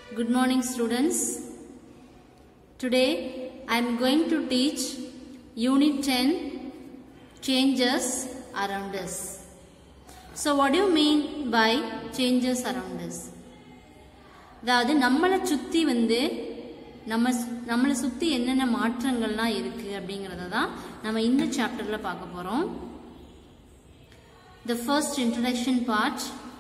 Good morning, students. Today I am going to teach Unit 10 Changes Around Us. So, what do you mean by changes around us? அதாவது நம்மளை சுற்றி வந்து நம்ம நம்மளை சுற்றி என்னென்ன மாற்றங்கள்லாம் இருக்குது அப்படிங்கிறத தான் நம்ம இந்த சாப்டரில் பார்க்க போகிறோம் the first introduction part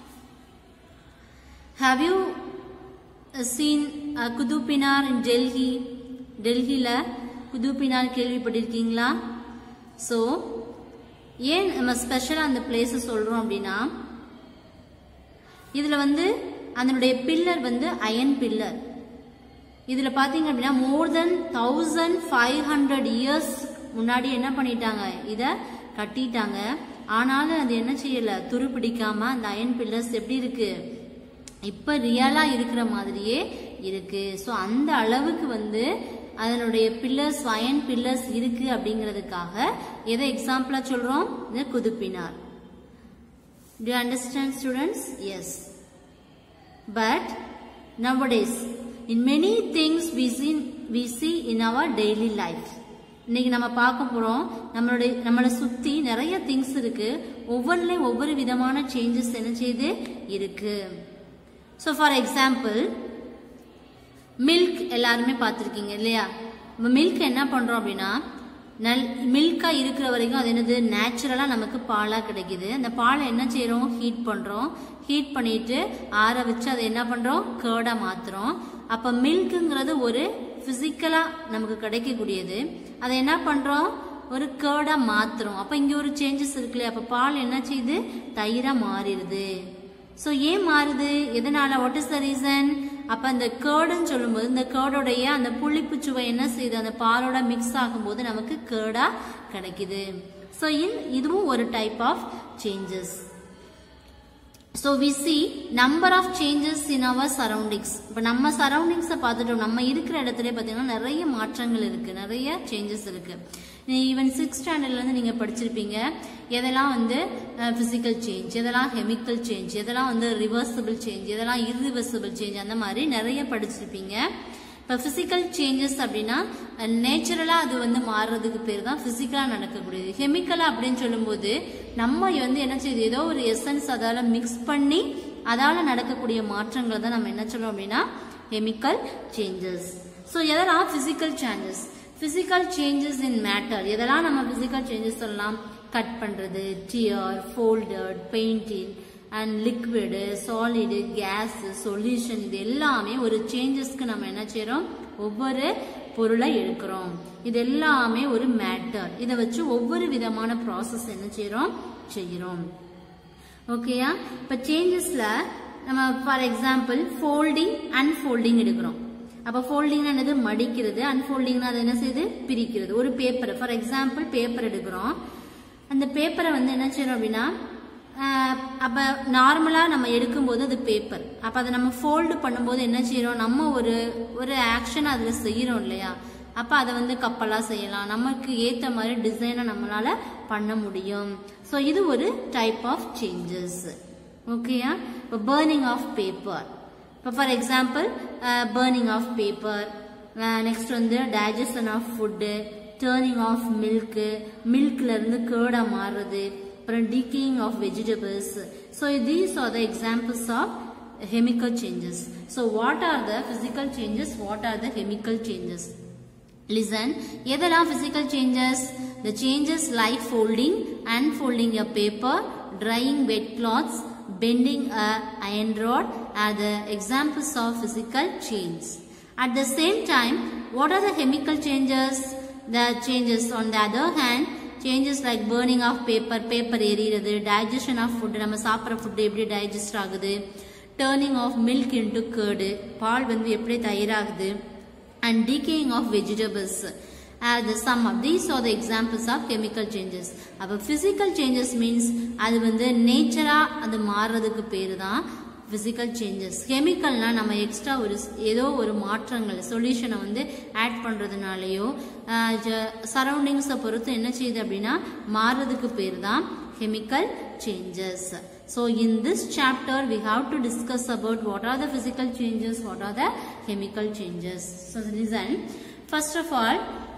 have you uh, seen uh, குதுப்பினார் in Delhi டெல்லியில் குதுப்பினார் கேள்விப்பட்டிருக்கீங்களா ஸோ ஏன் நம்ம ஸ்பெஷலாக அந்த பிளேஸை சொல்கிறோம் அப்படின்னா இதில் வந்து அதனுடைய பில்லர் வந்து அயன் பில்லர் இதில் பார்த்தீங்க அப்படின்னா more than thousand five hundred years முன்னாடி என்ன பண்ணிட்டாங்க இதை கட்டிட்டாங்க ஆனாலும் அது என்ன செய்யல துரு பிடிக்காம அந்த அயன் பில்லர்ஸ் எப்படி இருக்கு இப்ப ரியலா இருக்கிற மாதிரியே இருக்கு ஸோ அந்த அளவுக்கு வந்து அதனுடைய பில்லர்ஸ் அயன் பில்லர்ஸ் இருக்கு அப்படிங்கிறதுக்காக எதை எக்ஸாம்பிளா சொல்றோம் இந்த Qutub Minar to understand students yes but nowadays in many things we see we see in our daily life இன்னைக்கு நம்ம பார்க்க போறோம் நம்மளுடைய நம்மளை சுத்தி நிறைய திங்ஸ் இருக்கு ஒவ்வொன்றுலையும் ஒவ்வொரு விதமான சேஞ்சஸ் என்ன செய்யுது இருக்கு ஸோ ஃபார் எக்ஸாம்பிள் மில்க் எல்லாருமே பார்த்துருக்கீங்க இல்லையா மில்க் என்ன பண்றோம் அப்படின்னா நல் மில்கா இருக்கிற வரைக்கும் அது என்னது நேச்சுரலா நமக்கு பாலா கிடைக்குது அந்த பாலை என்ன செய்யறோம் ஹீட் பண்றோம் ஹீட் பண்ணிட்டு ஆற வச்சு அதை என்ன பண்றோம் கேர்டா மாத்துறோம் அப்ப மில்க்குங்கிறது ஒரு பிசிக்கலா நமக்கு கிடைக்கக்கூடியது அதை என்ன பண்றோம் ஒரு கேர்டா மாத்துறோம் அப்ப இங்க ஒரு சேஞ்சஸ் இருக்கு இல்லையா அப்ப பால் என்ன செய்யுது தயிரா மாறிடுது ஸோ ஏன் மாறுது எதனால வாட் இஸ் த ரீசன் அப்ப அந்த கேர்டுன்னு சொல்லும்போது இந்த கேர்டோடைய அந்த புளிப்பு சுவை என்ன செய்யுது அந்த பாலோட மிக்ஸ் ஆகும்போது நமக்கு கேர்டா கிடைக்குது ஸோ இன் இதுவும் ஒரு type of changes so we see number of changes in our surroundings இப்போ நம்ம சரௌண்டிங்ஸை பார்த்துட்டோம் நம்ம இருக்கிற இடத்துல பார்த்தீங்கன்னா நிறைய மாற்றங்கள் இருக்கு நிறைய சேஞ்சஸ் இருக்கு ஈவன் சிக்ஸ் ஸ்டாண்டர்ட்லேருந்து நீங்கள் படிச்சிருப்பீங்க எதெல்லாம் வந்து ஃபிசிக்கல் சேஞ்ச் எதெல்லாம் கெமிக்கல் சேஞ்ச் எதெல்லாம் வந்து ரிவர்சிபிள் சேஞ்ச் எதெல்லாம் இர்ரிவர்சிபிள் சேஞ்ச் அந்த மாதிரி நிறைய படிச்சிருப்பீங்க இப்போ ஃபிசிக்கல் சேஞ்சஸ் அப்படின்னா நேச்சுரலாக அது வந்து மாறுறதுக்கு பேர் தான் ஃபிசிக்கலாக நடக்கக்கூடியது கெமிக்கலாக அப்படின்னு சொல்லும்போது நம்ம வந்து என்ன செய்யுது ஏதோ ஒரு எசன்ஸ் அதால் மிக்ஸ் பண்ணி அதால் நடக்கக்கூடிய மாற்றங்களை தான் நம்ம என்ன சொல்றோம் அப்படின்னா கெமிக்கல் சேஞ்சஸ் ஸோ எதெல்லாம் physical changes physical changes in matter எதெல்லாம் நம்ம ஃபிசிக்கல் சேஞ்சஸ் சொல்லலாம் கட் பண்ணுறது tear folded painting and liquid solid gas solution இது எல்லாமே ஒரு சேஞ்சஸ்க்கு நம்ம என்ன செய்யறோம் ஒவ்வொரு பொருளை எடுக்கிறோம் இது எல்லாமே ஒரு மேட்டர் இதை வச்சு ஒவ்வொரு விதமான ப்ராசஸ் என்ன செய்யறோம் செய்யறோம் ஓகேயா இப்ப சேஞ்சஸ்ல நம்ம ஃபார் எக்ஸாம்பிள் ஃபோல்டிங் அன்ஃபோல்டிங் எடுக்கிறோம் அப்ப ஃபோல்டிங்னா என்னது மடிக்கிறது அன்ஃபோல்டிங்னா அது என்ன செய்யுது பிரிக்கிறது ஒரு பேப்பர் ஃபார் எக்ஸாம்பிள் பேப்பர் எடுக்கிறோம் அந்த பேப்பரை வந்து என்ன செய்யறோம் அப்படின்னா அப்போ நார்மலாக நம்ம எடுக்கும்போது அது பேப்பர் அப்போ அதை நம்ம ஃபோல்டு பண்ணும்போது என்ன செய்கிறோம் நம்ம ஒரு ஒரு ஆக்ஷன் அதில் செய்கிறோம் இல்லையா அப்போ அதை வந்து கப்பலாக செய்யலாம் நமக்கு ஏற்ற மாதிரி டிசைனை நம்மளால் பண்ண முடியும் ஸோ இது ஒரு டைப் ஆஃப் சேஞ்சஸ் ஓகேயா இப்போ பேர்னிங் ஆஃப் பேப்பர் இப்போ for example burning of paper next வந்து digestion of food turning of milk மில்க்லேருந்து கேர்டாக மாறுறது அப்புறம் decaying of vegetables. So these are the examples of chemical changes. So what are the physical changes? What are the chemical changes? Listen, எதெல்லாம் physical changes? The changes like folding, unfolding a paper, drying wet cloths, bending a iron rod are the examples of physical change. At the same time, what are the chemical changes? The changes on the other hand, changes like burning of paper paper எரியிறது digestion of food நம்ம சாப்பிட்ற food எப்படி digest ஆகுது turning of milk into curd பால் வந்து எப்படி தயிராகுது and decaying of vegetables the sum of these are the examples of chemical changes அப்போ physical changes means அது வந்து நேச்சரா அது மாறுறதுக்கு பேரு தான் பிசிக்கல் சேஞ்சஸ் கெமிக்கல்னா நம்ம எக்ஸ்ட்ரா ஒரு ஏதோ ஒரு மாற்றங்கள் சொல்யூஷனை வந்து ஆட் பண்ணுறதுனாலையோ சரௌண்டிங்ஸை பொறுத்து என்ன செய்யுது அப்படின்னா மாறுறதுக்கு பேர் தான் chemical changes So in this chapter we have to discuss about what are the physical changes, what are the chemical changes. So listen, first of all,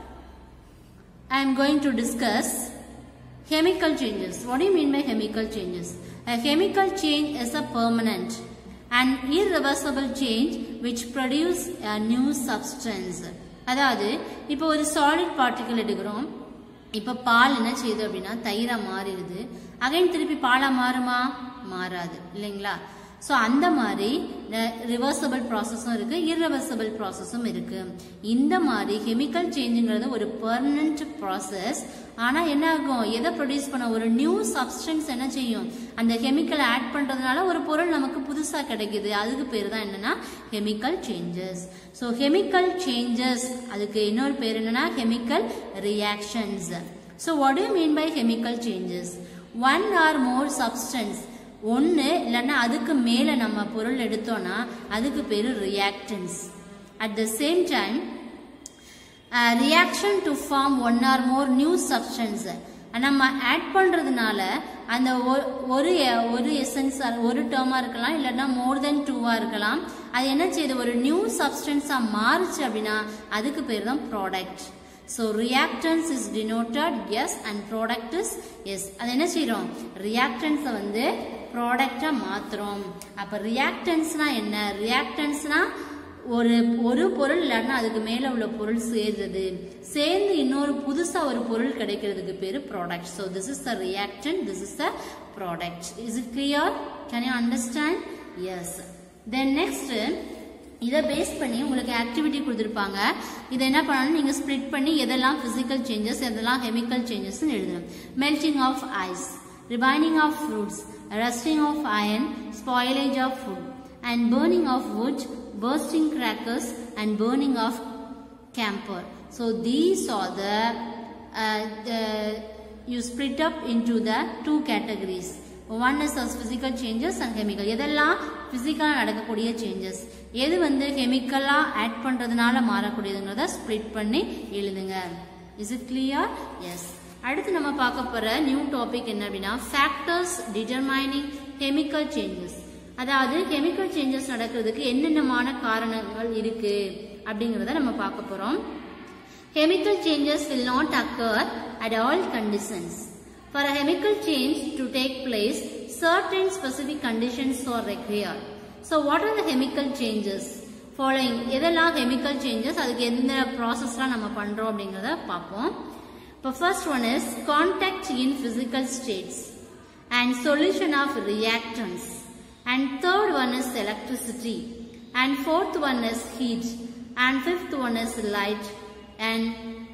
I am going to discuss chemical changes. What do you mean by chemical changes? A chemical change is a permanent and irreversible change which produce a new substance. அதாவது இப்போ ஒரு solid particle எடுக்கிறோம் இப்போ பால் என்ன செய்யுது அப்படின்னா தயிரா மாறிடுது again திருப்பி பாலா மாறுமா மாறாது இல்லைங்களா ஸோ அந்த மாதிரி ரிவர்சபிள் ப்ராசஸும் இருக்கு இர்ரிவர்சபிள் ப்ராசஸும் இருக்கு இந்த மாதிரி கெமிக்கல் சேஞ்சுங்கிறது ஒரு பெர்மனன்ட் ப்ராசஸ் ஆனால் என்ன ஆகும் எதை ப்ரொடியூஸ் பண்ண ஒரு நியூ சப்ஸ்டன்ஸ் என்ன செய்யும் அந்த கெமிக்கல் ஆட் பண்ணுறதுனால ஒரு பொருள் நமக்கு புதுசாக கிடைக்குது அதுக்கு பேர் தான் என்னன்னா chemical changes so chemical changes அதுக்கு இன்னொரு பேர் என்னன்னா chemical reactions so what you mean by chemical changes one or more substance ஒன்று இல்லைன்னா அதுக்கு மேலே நம்ம பொருள் எடுத்தோம்னா அதுக்கு பேர் reactants at the same time reaction to form one or more new substance நம்ம ஆட் பண்ணுறதுனால அந்த ஒரு ஒரு எசன்ஸ் ஒரு டேர்மாக இருக்கலாம் இல்லைன்னா மோர் தென் டூவாக இருக்கலாம் அது என்ன செய்யுது ஒரு நியூ சப்ஸ்டன்ஸாக மாறுச்சு அப்படின்னா அதுக்கு பேர் தான் product so reactants is denoted as and product is as அது என்ன செய்கிறோம் ரியாக்டன்ஸை வந்து ப்ராடக்டாக மாற்றுறோம் அப்போ ரியாக்டன்ஸ்னா என்ன ரியாக்டன்ஸ்னா ஒரு ஒரு பொருள் இல்லைன்னா அதுக்கு மேலே உள்ள பொருள் சேர்றது சேர்ந்து இன்னொரு புதுசாக ஒரு பொருள் கிடைக்கிறதுக்கு பேர் product so this is the reactant this is the product is it clear can you understand yes then next இதை பேஸ் பண்ணி உங்களுக்கு ஆக்டிவிட்டி கொடுத்துருப்பாங்க இதை என்ன பண்ணணும் நீங்கள் ஸ்ப்ளிட் பண்ணி எதெல்லாம் ஃபிசிக்கல் சேஞ்சஸ் எதெல்லாம் கெமிக்கல் சேஞ்சஸ்னு எழுதணும் melting of ice refining of fruits rusting of iron spoilage of food and burning of wood bursting crackers and burning of camphor so these are the, uh, the you split up into the two categories one is as physical changes and chemical எதெல்லாம் ஃபிசிக்கலாக நடக்கக்கூடிய changes எது வந்து கெமிக்கலாக add பண்ணுறதுனால மாறக்கூடியதுங்கிறத split பண்ணி எழுதுங்க is it clear S அடுத்து நம்ம பார்க்க போகிற நியூ டாபிக் என்ன அப்படின்னா ஃபேக்டர்ஸ் டிட்டர்மைனிங் கெமிக்கல் சேஞ்சஸ் அதாவது கெமிக்கல் சேஞ்சஸ் நடக்கிறதுக்கு என்னென்னமான காரணங்கள் இருக்கு அப்படிங்கிறத நம்ம பார்க்க போகிறோம் chemical changes will not occur at all conditions For a chemical change to take place, certain specific conditions are required. So what are the chemical changes? Following எதெல்லாம் chemical changes அதுக்கு எந்த ப்ராசஸ்லாம் நம்ம பண்ணுறோம் அப்படிங்கிறத பார்ப்போம் இப்போ first one is contact in physical states and solution of reactants and third one is electricity and fourth one is heat and fifth one is light and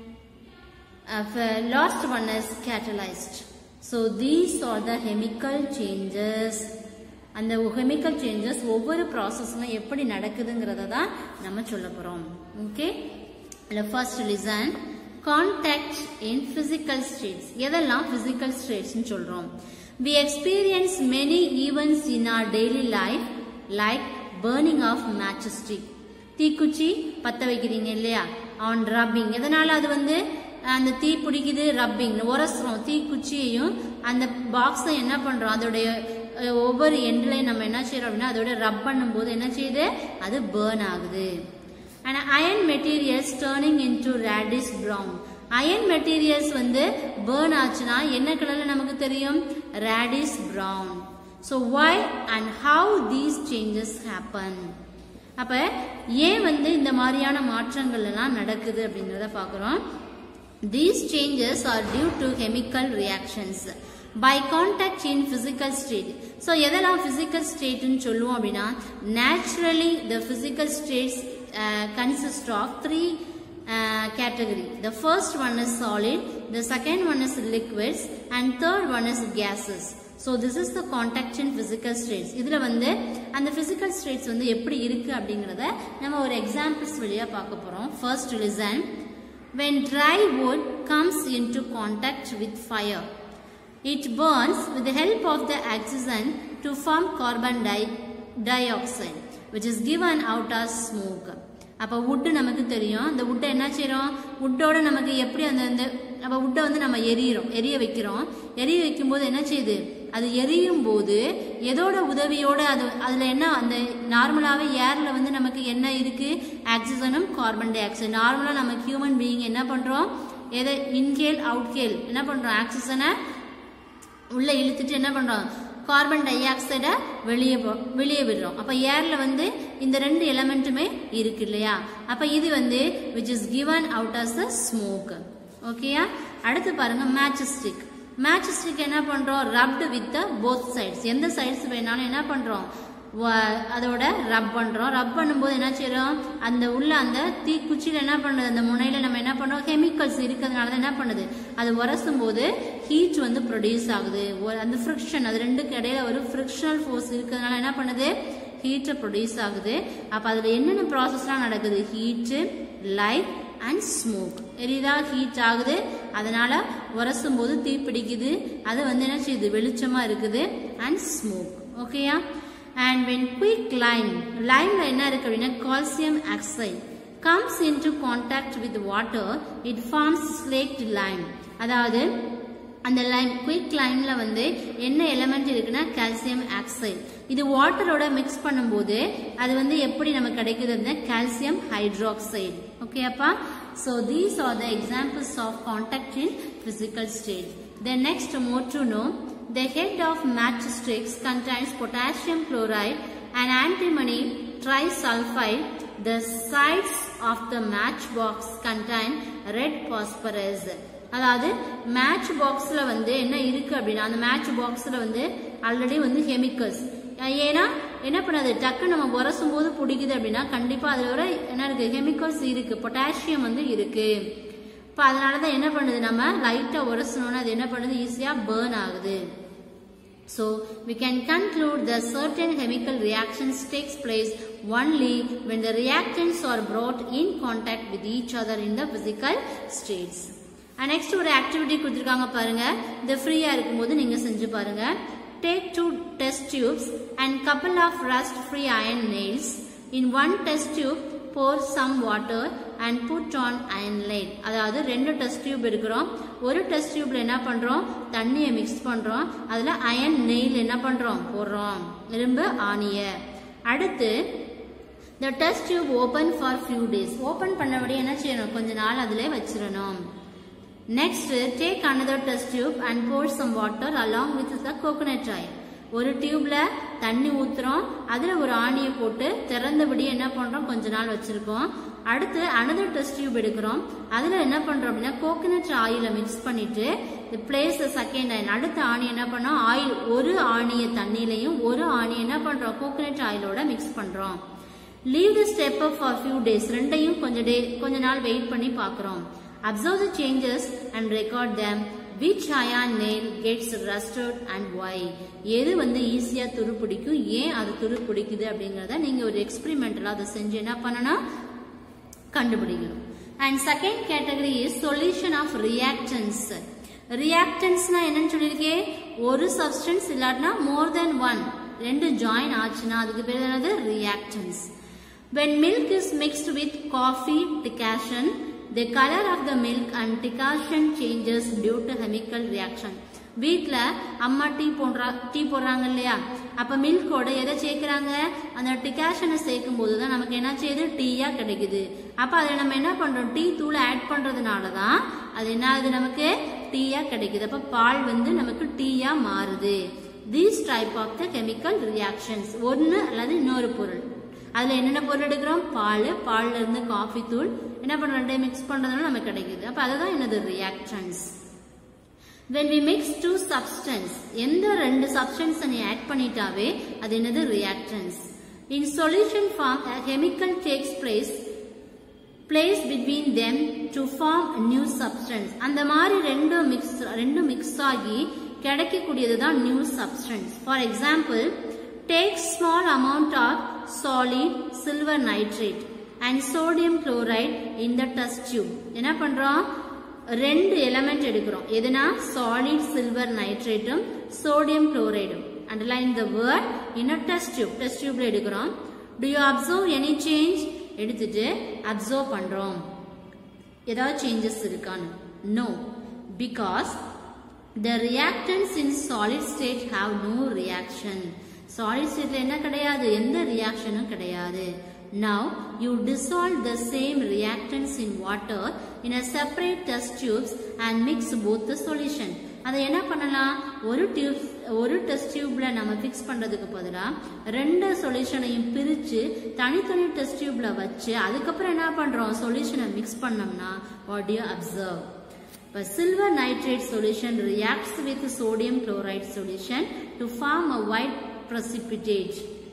uh, last one is catalyzed. So these are the chemical changes. அந்த chemical changes ஒவ்வொரு ப்ராசஸ்லும் எப்படி நடக்குதுங்கிறத தான் நம்ம சொல்ல போகிறோம் okay இல்லை first listen contact in physical states எதெல்லாம் ஃபிசிக்கல் ஸ்டேட்ஸ்னு சொல்கிறோம் we experience many events in our daily life like burning of matchstick தீக்குச்சி பற்ற வைக்கிறீங்க இல்லையா ஆன் ரப்பிங் எதனால அது வந்து அந்த தீ பிடிக்குது ரப்பிங் உரசுறோம் தீக்குச்சியையும் அந்த பாக்ஸை என்ன பண்ணுறோம் அதோடைய ஒவ்வொரு எண்ட்லையும் நம்ம என்ன செய்யறோம் அப்படின்னா அதோட ரப் பண்ணும்போது என்ன செய்யுது அது பேர்ன் ஆகுது and iron materials turning into reddish brown iron materials வந்து பேர்ன் ஆச்சுன்னா என்ன கலர்ல நமக்கு தெரியும் reddish brown so why and how these changes happen அப்ப ஏன் வந்து இந்த மாதிரியான மாற்றங்கள் எல்லாம் நடக்குது அப்படிங்கிறத பார்க்குறோம் These changes are due to chemical reactions by contact in physical state. So எதெல்லாம் physical state ன்னு சொல்லுவோம் அப்படின்னா naturally the physical states uh, consist of three uh, category. The first one is solid, the second one is liquids and third one is gases. So this is the contact in physical states இதில் வந்து அந்த physical states வந்து எப்படி இருக்குது அப்படிங்கிறத நம்ம ஒரு examples வழியாக பார்க்க போகிறோம் first listen when dry wood comes into contact with fire. It burns with the help of the oxygen to form carbon di- dioxide which is given out as smoke. அப்போ வுட்டு நமக்கு தெரியும் அந்த வுட்டை என்ன செய்கிறோம் வுட்டோட நமக்கு எப்படி அந்த அந்த அப்போ வுட்டை வந்து நம்ம எரியிறோம் எரிய வைக்கிறோம் எரிய வைக்கும்போது என்ன செய்யுது அது எரியும் போது எதோட உதவியோட அது அதுல என்ன அந்த நார்மலாவே ஏர்ல வந்து நமக்கு என்ன இருக்கு ஆக்சிஜனும் கார்பன் டை ஆக்சைடு நார்மலா நமக்கு ஹியூமன் பீயிங் என்ன பண்றோம் எதை இன்ஹேல் அவுட்ஹேல் என்ன பண்றோம் ஆக்சிஜனை உள்ள இழுத்துட்டு என்ன பண்றோம் கார்பன் டை ஆக்சைடை வெளியே போ- வெளியே விடுறோம் அப்ப ஏர்ல வந்து இந்த ரெண்டு எலமெண்ட்டுமே இருக்கு இல்லையா அப்ப இது வந்து which is given out as a smoke ஓகேயா அடுத்து பாருங்க மேட்ச் ஸ்டிக் மேட்ச் ஸ்டிக் என்ன பண்றோம் ரப்டு வித் போத் சைட்ஸ் எந்த சைட்ஸ் வேணாலும் என்ன பண்றோம் வ- அதோட ரப் பண்றோம் ரப் பண்ணும்போது என்ன செய்றோம் அந்த உள்ள அந்த தீக்குச்சியில என்ன பண்ணுது அந்த முனையில நம்ம என்ன பண்றோம் கெமிக்கல்ஸ் இருக்கிறதுனால தான் என்ன பண்ணுது அது உரசும் போது ஹீட் வந்து ப்ரொடியூஸ் ஆகுது ஒ- அந்த ஃப்ரிக்ஷன் அது ரெண்டுக்கு இடையில ஒரு ஃப்ரிக்ஷனல் ஃபோர்ஸ் இருக்கிறதுனால என்ன பண்ணுது ஹீட்டை ப்ரொடியூஸ் ஆகுது அப்ப அதுல என்னென்ன ப்ராசஸ்லாம் நடக்குது ஹீட்டு லைட் அண்ட் ஸ்மோக் எரிதா ஹீட் ஆகுது அதனால உரசும் போது தீ பிடிக்குது அது வந்து என்ன செய்யுது வெளிச்சமா இருக்குது அண்ட் ஸ்மோக் ஓகேயா அண்ட் வென் குயிக் லைம் லைம்ல என்ன இருக்கு அப்படின்னா calcium oxide comes into contact with water it forms slaked lime அதாவது அந்த லைம் குயிக் லைம்ல வந்து என்ன எலிமெண்ட் இருக்குன்னா கால்சியம் ஆக்சைடு இது வாட்டரோட மிக்ஸ் பண்ணும்போது அது வந்து எப்படி நமக்கு கிடைக்குது அப்படின்னா கால்சியம் ஹைட்ராக்சைடு ஓகே அப்பா so these are the examples of contact in physical state then next more to know The head of matchsticks contains potassium chloride and antimony trisulfide. The sides of the matchbox contain red phosphorus. அதாவது match பாக்ஸ்ல வந்து என்ன இருக்கு அப்படின்னா அந்த match பாக்ஸ்ல வந்து already வந்து கெமிக்கல்ஸ் ஏன்னா என்ன பண்ணாது டக்கு நம்ம உரசும் போது பிடிக்குது அப்படின்னா கண்டிப்பா அதுல ஒரு என்ன இருக்கு கெமிக்கல்ஸ் இருக்கு பொட்டாசியம் வந்து இருக்கு இப்போ அதனால தான் என்ன பண்ணுது நம்ம லைட்டாக உரசணும்னா அது என்ன பண்ணுது ஈஸியாக பேர்ன் ஆகுது So we can conclude that certain chemical reactions takes place only when the reactants are brought in contact with each other in the physical states. And next ஒரு ஆக்டிவிட்டி கொடுத்துருக்காங்க பாருங்க இந்த ஃப்ரீயா இருக்கும்போது நீங்க செஞ்சு பாருங்க take two test tubes and couple of rust free iron nails in one test tube pour some water and put on iron light அதாவது ரெண்டு டெஸ்ட் டியூப் எடுக்கிறோம் ஒரு டெஸ்ட் டியூப்ல என்ன பண்றோம் தண்ணியை மிக்ஸ் பண்றோம் அதுல அயன் நெயில் என்ன பண்றோம் போடுறோம் இரும்பு ஆணிய அடுத்து the test tube open for few days open பண்ணபடி என்ன செய்யணும் கொஞ்ச நாள் அதிலே வச்சிடணும் next take another test tube and pour some water along with the coconut oil ஒரு டியூப்ல தண்ணி ஊத்துறோம் அதுல ஒரு ஆணியை போட்டு திறந்தபடி என்ன பண்றோம் கொஞ்ச நாள் வச்சிருக்கோம் அடுத்து அனதர் டெஸ்ட் டியூப் எடுக்கிறோம் அதுல என்ன பண்றோம் அப்படின்னா கோகனட் ஆயில மிக்ஸ் பண்ணிட்டு பிளேஸ் செகண்ட் ஆயில் அடுத்த ஆணி என்ன பண்ணோம் ஆயில் ஒரு ஆணிய தண்ணியிலையும் ஒரு ஆணியை என்ன பண்றோம் கோகனட் ஆயிலோட மிக்ஸ் பண்றோம் leave the step for few days ரெண்டையும் கொஞ்ச டே கொஞ்ச நாள் வெயிட் பண்ணி பார்க்குறோம் observe the changes and record them which iron nail gets rusted and why எது வந்து ஈஸியா துரு பிடிக்கும் ஏன் அது துரு பிடிக்குது அப்படிங்கறத நீங்க ஒரு எக்ஸ்பெரிமெண்டலா அதை செஞ்சு என்ன பண்ணணும் கண்டுபிடிக்கணும் and second category is solution of reactants ரியாக்டன்ஸ்னா என்னன்னு சொல்லியிருக்கேன் ஒரு சப்ஸ்டன்ஸ் இல்லாட்டினா மோர் தென் ஒன் ரெண்டு ஜாயின் ஆச்சுன்னா அதுக்கு பேர் என்னது reactants when milk is mixed with coffee decantion the color of the milk and decantion changes due to chemical reaction வீட்ல அம்மா டீ போடுறா டீ போடுறாங்க இல்லையா அப்ப மில்கோட எதை சேர்க்கிறாங்க அந்த டிகாஷனை சேர்க்கும் போது தான் நமக்கு என்ன செய்யுது டீயா கிடைக்குது அப்ப அதை நம்ம என்ன பண்றோம் டீ தூளை ஆட் பண்றதுனால தான் அது என்ன ஆகுது நமக்கு டீயா கிடைக்குது அப்ப பால் வந்து நமக்கு டீயா மாறுது these type of the chemical reactions ஒன்னு அல்லது இன்னொரு பொருள் அதுல என்னென்ன பொருள் எடுக்கிறோம் பால் பால்ல இருந்து காஃபி தூள் என்ன பண்றோம் ரெண்டையும் மிக்ஸ் பண்றதுனால நமக்கு கிடைக்குது அப்ப அதுதான் என்னது reactions when we mix two substance எந்த ரெண்டு substance நீ ஆட் பண்ணிட்டாவே அது என்னது reactants in solution form a chemical takes place place between them to form a new substance அந்த மாதிரி ரெண்டு மிக்ஸ் ரெண்டு மிக்ஸ் ஆகி கிடைக்கக்கூடியது தான் new substance for example take small amount of solid silver nitrate and sodium chloride in the test tube என்ன பண்றோம் ரெண்டு எலமெண்ட் எடுக்கிறோம் எதுனா சாலிட் சில்வர் நைட்ரேட்டும் சோடியம் குளோரைடும் underline the word in a test tube test டியூப்ல எடுக்கிறோம் do you observe any change எடுத்துட்டு அப்சர்வ் பண்றோம் ஏதாவது சேஞ்சஸ் இருக்கான்னு no because the reactants in solid state have no reaction solid stateல என்ன கிடையாது எந்த ரியாக்ஷனும் கிடையாது now you dissolve the same reactants in water in a separate test tubes and mix both the solution அதை என்ன பண்ணலாம் ஒரு டியூப் ஒரு டெஸ்ட் டியூப்ல நம்ம ஃபிக்ஸ் பண்றதுக்கு பதிலா ரெண்டு சொல்யூஷனையும் பிரிச்சு தனித்தனி டெஸ்ட் டியூப்ல வச்சு அதுக்கப்புறம் என்ன பண்றோம் சொல்யூஷனை மிக்ஸ் பண்ணோம்னா வாட் யூ அப்சர்வ் இப்போ silver nitrate solution reacts with sodium chloride solution to form a white precipitate.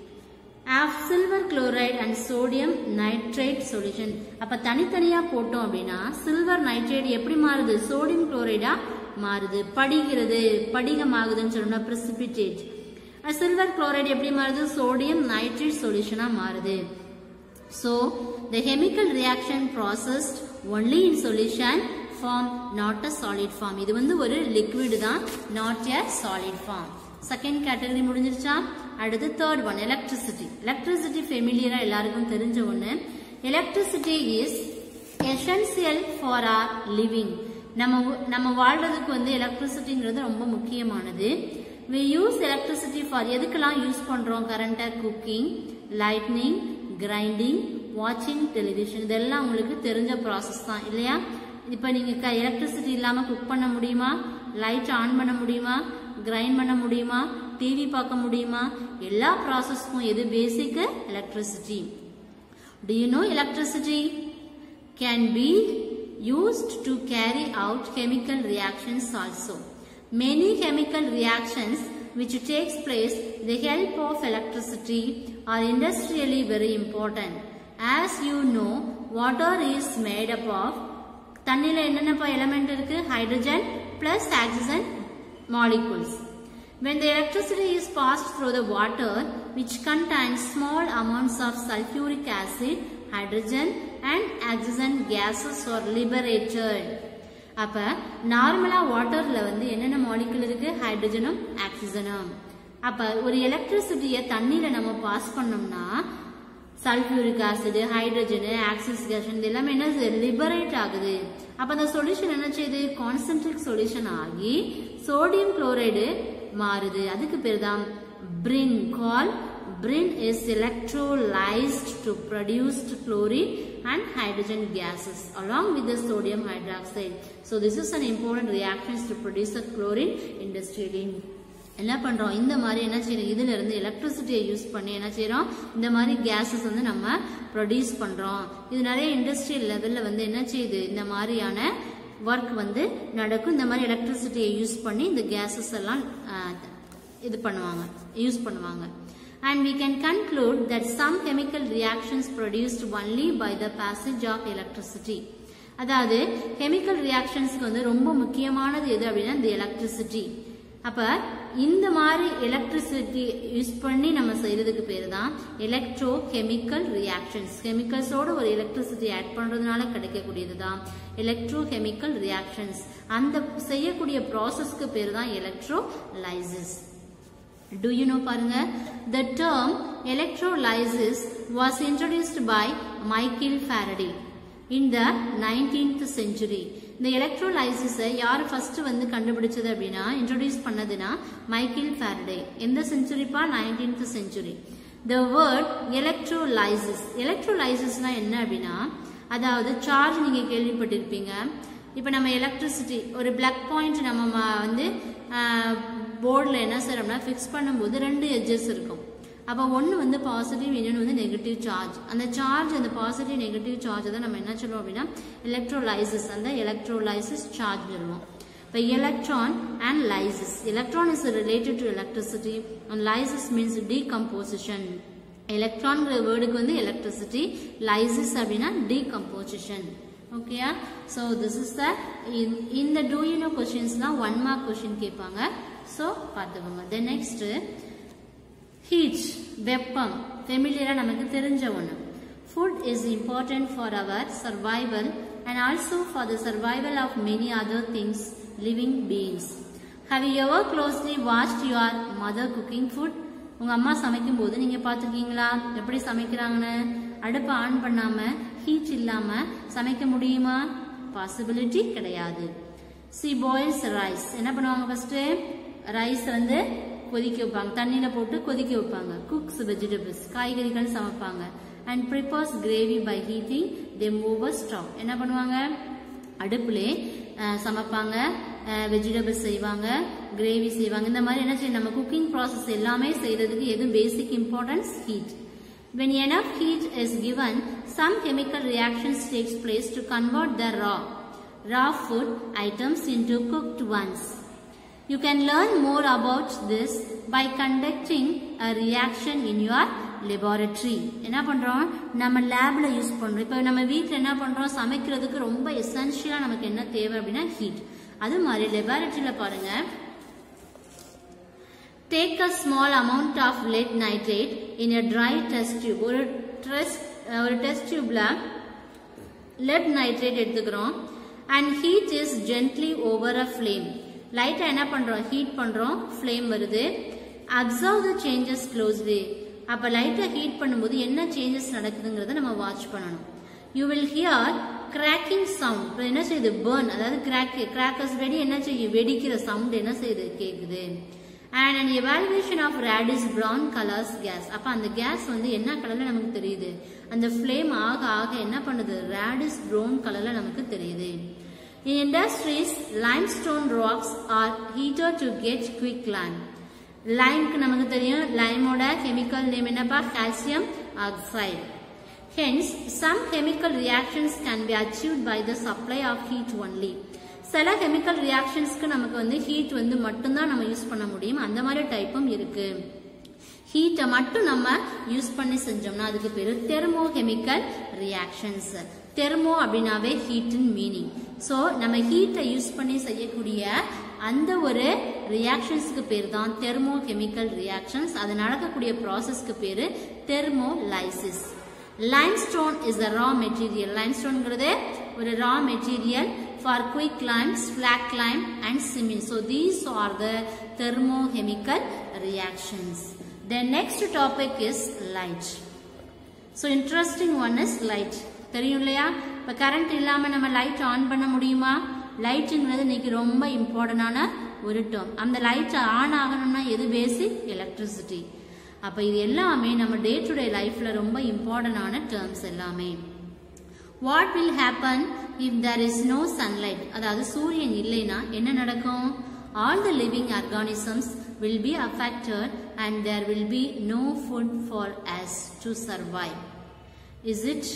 Of silver chloride and sodium nitrate solution அப்ப தனித்தனியா போட்டோம் அப்படின்னா சில்வர் நைட்ரேட் எப்படி மாறுது சோடியம் குளோரைடா மாறுது படிகிறது படிகமாகுதுன்னு சொல்லணும்னா precipitate சில்வர் குளோரைடு எப்படி மாறுது சோடியம் நைட்ரேட் சொல்யூஷனா மாறுது So, the chemical reaction processed only in solution form not a solid form. இது வந்து ஒரு liquid தான் not a solid form. Second category முடிஞ்சிருச்சா அடுத்து தேர்ட் ஒன் எலக்ட்ரிசிட்டி எலக்ட்ரிசிட்டி ஃபெமிலியரா எல்லாருக்கும் தெரிஞ்ச ஒன்று electricity is essential for our living நம்ம உ- நம்ம வாழ்றதுக்கு வந்து எலக்ட்ரிசிட்டிங்கிறது ரொம்ப முக்கியமானது we யூஸ் எலக்ட்ரிசிட்டி ஃபார் எதுக்கெல்லாம் யூஸ் பண்றோம் கரண்ட்டை குக்கிங் லைட்னிங் கிரைண்டிங் வாட்சிங் டெலிவிஷன் இதெல்லாம் உங்களுக்கு தெரிஞ்ச ப்ராசஸ் தான் இல்லையா இப்போ நீங்க எலக்ட்ரிசிட்டி இல்லாம குக் பண்ண முடியுமா லைட் ஆன் பண்ண முடியுமா கிரைண்ட் பண்ண முடியுமா டிவி பார்க்க முடியுமா எல்லா ப்ராசஸ்க்கும் எது basic electricity Do you know electricity can be used to carry out chemical reactions also? Many chemical reactions which takes place with the help of electricity are industrially very important. As you know, water is made up of தண்ணில என்னென்ன element இருக்கு hydrogen plus oxygen molecules. When the electricity is passed through the water, which contains small amounts of sulfuric acid, hydrogen and oxygen gases are liberated. அப்ப நார்மலா வாட்டர்ல வந்து என்னென்ன molecule இருக்கு ஹைட்ரஜனும் ஆக்சிஜனும் அப்ப ஒரு எலக்ட்ரிசிட்டியை தண்ணியில நம்ம பாஸ் பண்ணோம்னா சல்ஃபியூரிக் ஆசிட் ஹைட்ரஜன் ஆக்சிஸ் கேஸ் இது எல்லாமே என்ன லிபரேட் ஆகுது அப்ப அந்த சொல்யூஷன் என்ன செய்யுது கான்சென்ட்ரிக் சொல்யூஷன் ஆகி சோடியம் குளோரைடு மாறுது அதுக்கு பேர் தான் brine call brine is electrolyzed to produce chlorine and hydrogen gases along with the sodium hydroxide so this is an important reactions to produce the chlorine industrially என்ன பண்றோம் இந்த மாதிரி என்ன செய்யறோம் இதுல இருந்து எலக்ட்ரிசிட்டியை யூஸ் பண்ணி என்ன செய்யறோம் இந்த மாதிரி கேஸஸ் வந்து நம்ம ப்ரொடியூஸ் பண்றோம் இது நிறைய இண்டஸ்ட்ரியல் லெவல்ல வந்து என்ன செய்யுது இந்த மாதிரியான ஒர்க் வந்து நடக்கும் இந்த மாதிரி எலக்ட்ரிசிட்டியை யூஸ் பண்ணி இந்த கேஸஸ் எல்லாம் ஆஹ், இது பண்ணுவாங்க யூஸ் பண்ணுவாங்க and we can conclude that some chemical reactions produced only by the passage of electricity அதாவது கெமிக்கல் ரியாக்ஷன்ஸ்க்கு வந்து ரொம்ப முக்கியமானது எது அப்படின்னா இந்த எலக்ட்ரிசிட்டி அப்ப இந்த மாதிரி எலக்ட்ரிசிட்டி யூஸ் பண்ணி நம்ம செய்யறதுக்கு பேர் தான் எலக்ட்ரோ கெமிக்கல் ரியாக்ஷன்ஸ் கெமிக்கல்ஸோட ஒரு எலக்ட்ரிசிட்டி ஆட் பண்றதுனால கிடைக்கக்கூடியது தான் எலக்ட்ரோ கெமிக்கல் ரியாக்ஷன்ஸ் அந்த செய்யக்கூடிய ப்ராசஸ்க்கு பேர் தான் எலக்ட்ரோலைசிஸ் Do you know பாருங்க the term electrolysis was introduced by Michael Faraday in the 19th century இந்த எலக்ட்ரோலைசிஸை யார் ஃபர்ஸ்ட் வந்து கண்டுபிடிச்சது அப்படின்னா இன்ட்ரோடியூஸ் பண்ணதுன்னா மைக்கேல் ஃபேரடே எந்த செஞ்சுரிப்பா nineteenth century the word electrolysis எலக்ட்ரோலைசிஸ்னா என்ன அப்படின்னா அதாவது சார்ஜ் நீங்க கேள்விப்பட்டிருப்பீங்க இப்போ நம்ம எலக்ட்ரிசிட்டி ஒரு பிளக் பாயிண்ட் நம்ம ம- வந்து போர்டில் என்ன செய்யறோம்னா ஃபிக்ஸ் பண்ணும்போது ரெண்டு எட்ஜஸ் இருக்கும் அப்போ ஒன்று வந்து பாசிட்டிவ் இன்னொன்று வந்து நெகட்டிவ் சார்ஜ் அந்த சார்ஜ் அந்த பாசிட்டிவ் நெகட்டிவ் சார்ஜ் தான் நம்ம என்ன சொல்லுவோம் அப்படின்னா எலக்ட்ரோலைசிஸ் அந்த எலக்ட்ரோலைசிஸ் சார்ஜ் சொல்லுவோம் இப்போ electron and lysis electron is related to electricity and lysis means decomposition எலக்ட்ரான்ங்கிற வேர்டுக்கு வந்து எலக்ட்ரிசிட்டி லைசிஸ் அப்படின்னா டீகம்போசிஷன் ஓகேயா ஸோ திஸ் இஸ் த இந்த டூ யூ நோ கொஸ்டின்ஸ்லாம் ஒன் மார்க் கொஸ்டின் கேட்பாங்க ஸோ பார்த்துக்கோங்க தென் நெக்ஸ்ட் ஹீட் வெப்பம் ஃபெமிலியராக நமக்கு தெரிஞ்ச ஒன்று food is important for our survival and also for the survival of many other things living beings have you ever closely watch your mother cooking food உங்க அம்மா சமைக்கும் போது நீங்க பாத்துருக்கீங்களா எப்படி சமைக்கிறாங்கன்னு அடுப்பை ஆன் பண்ணாம ஹீட் இல்லாம சமைக்க முடியுமா பாசிபிலிட்டி கிடையாது சி பாயில்ஸ் ரைஸ் என்ன பண்ணுவாங்க ஃபர்ஸ்ட் ரைஸ் வந்து கொதிக்க வைப்பாங்க தண்ணியில போட்டு கொதிக்க வைப்பாங்க குக்ஸ் வெஜிடபிள்ஸ் காய்கறிகள் சமைப்பாங்க and prepares gravy by heating them over stove என்ன பண்ணுவாங்க அடுப்புலே அஹ், சமைப்பாங்க வெஜிடபிள்ஸ் செய்வாங்க கிரேவி செய்வாங்க இந்த மாதிரி என்ன செய்யும் நம்ம குக்கிங் ப்ராசஸ் எல்லாமே செய்யறதுக்கு எது basic importance heat When enough heat is given, some chemical reactions takes place to convert the raw, raw food items into cooked ones. You can learn more about this by conducting a reaction in your laboratory. என்ன பண்றோம் நம்ம லேப்ல use பண்றோம் இப்போ நம்ம வீட்ல என்ன பண்றோம் சமைக்கிறதுக்கு ரொம்ப எசென்ஷியலா நமக்கு என்ன தேவை அப்படின்னா ஹீட் அது மாதிரி லெபார்டரியில பாருங்க Take a small amount of lead nitrate in a dry test tube. ஒரு test ஒரு டெஸ்ட் டியூப்ல lead nitrate எடுத்துக்கிறோம் and heat is gently over a flame. லைட்டா என்ன பண்றோம் ஹீட் பண்றோம் flame வருது observe the changes closely. அப்ப லைட்டா ஹீட் பண்ணும்போது என்ன சேஞ்சஸ் நடக்குதுங்கிறத நம்ம வாட்ச் பண்ணணும் you will hear cracking sound இப்போ என்ன செய்யுது பேர்ன் அதாவது கிராக் கிராக்கர்ஸ் வெடி என்ன செய்யும் வெடிக்கிற சவுண்ட் என்ன செய்யுது கேக்குது and an evaluation of radish brown colors gas அப்ப அந்த கேஸ் வந்து என்ன கலர்ல நமக்கு தெரியுது அந்த flame ஆக ஆக என்ன பண்ணுது radish brown கலர்ல நமக்கு தெரியுது in industries limestone rocks are heated to get quick lime லைம்க்கு நமக்கு தெரியும் லைமோட கெமிக்கல் நேம் என்னப்பா calcium oxide Hence, some chemical reactions can be achieved by the supply of heat only. சில கெமிக்கல் ரியாக்ஷன்ஸ்க்கு நமக்கு வந்து ஹீட் வந்து மட்டும்தான் நம்ம யூஸ் பண்ண முடியும் அந்த மாதிரி டைப்பும் இருக்கு ஹீட்டை மட்டும் நம்ம யூஸ் பண்ணி செஞ்சோம்னா அதுக்கு பேரு தெர்மோ கெமிக்கல் ரியாக்ஷன்ஸ் தெர்மோ அப்படின்னாவே ஹீட்டின் மீனிங் ஸோ நம்ம ஹீட்டை யூஸ் பண்ணி செய்யக்கூடிய அந்த ஒரு ரியாக்ஷன்ஸ்க்கு பேர் தான் தெர்மோ கெமிக்கல் ரியாக்ஷன்ஸ் அது நடக்கக்கூடிய ப்ராசஸ்க்கு பேரு தெர்மோலைசிஸ் limestone is a raw material limestoneங்கிறது ஒரு raw material for quick limes flat lime and cement so these are the thermochemical reactions the next topic is light so interesting one is light தெரியும் இல்லையா இப்போ current இல்லாம நம்ம light on பண்ண முடியுமா லைட்டுங்கிறது இன்னைக்கு ரொம்ப இம்பார்ட்டண்டான ஒரு டேர்ம் அந்த லைட் ஆன் ஆகணும்னா எது பேசிக் எலக்ட்ரிசிட்டி அப்ப இது எல்லாமே நம்ம டே டு டே லைஃப்ல ரொம்ப இம்பார்ட்டன்டான டேர்ம்ஸ் எல்லாமே what will happen if there is no sunlight அதாவது சூரியன் இல்லைன்னா என்ன நடக்கும் all the living organisms will be affected and there will be no food for us to survive is it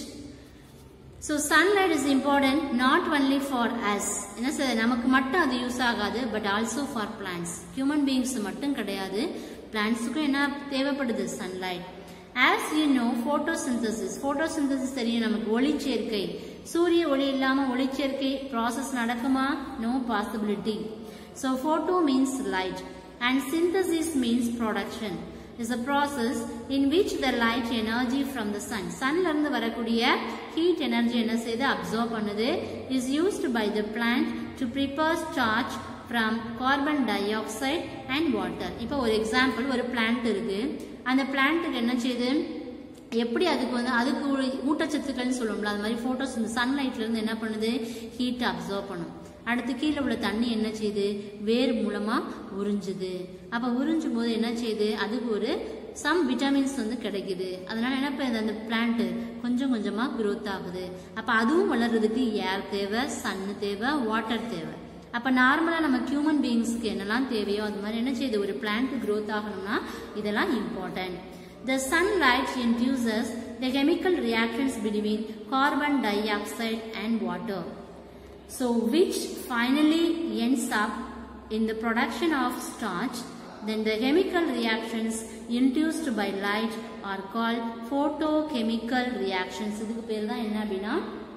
so sunlight is important not only for us என்ன sir நமக்கு மட்டும் அது use ஆகாது but also for plants human beings மட்டும் கிடையாது பிளான்ஸுக்கும் என்ன தேவைப்படுது sunlight as you know photosynthesis photosynthesis தெரியும் நமக்கு ஒளிச்சேர்க்கை சூரிய ஒளி இல்லாம ஒளிச்சேர்க்கை ப்ராசஸ் நடக்குமா no possibility so photo means light and synthesis means production is a process in which the light energy from the sun sunல இருந்து வரக்கூடிய heat energy என்ன செய்து absorb பண்ணுது is used by the plant to prepare starch from carbon dioxide and water இப்போ ஒரு example ஒரு plant இருக்கு அந்த பிளான்ட்டுக்கு என்ன செய்யுது எப்படி அதுக்கு வந்து அதுக்கு ஒரு ஊட்டச்சத்துக்கள்னு சொல்லுவோம்ல அது மாதிரி போட்டோஸ் இந்த சன்லைட்ல இருந்து என்ன பண்ணுது ஹீட் அப்சர்வ் பண்ணும் அடுத்து கீழே உள்ள தண்ணி என்ன செய்யுது வேர் மூலமா உறிஞ்சுது அப்ப உறிஞ்சும் போது என்ன செய்யுது அதுக்கு ஒரு சம் விட்டமின்ஸ் வந்து கிடைக்குது அதனால என்ன பண்ணுது அந்த பிளான்ட் கொஞ்சம் கொஞ்சமா growth ஆகுது அப்ப அதுவும் வளர்றதுக்கு ஏர் தேவை சன்னு தேவை வாட்டர் தேவை அப்ப நார்மலா நம்ம ஹியூமன் பீயிங்ஸ்க்கு என்னெல்லாம் தேவையோ அது மாதிரி என்ன செய்யுது ஒரு பிளான்ட் growth ஆகணும்னா இதெல்லாம் important The sunlight induces the chemical reactions between carbon dioxide and water. So which finally ends up in the production of starch, then the chemical reactions induced by light are called photochemical reactions. இதுக்கு பேர் தான் என்ன அப்படின்னா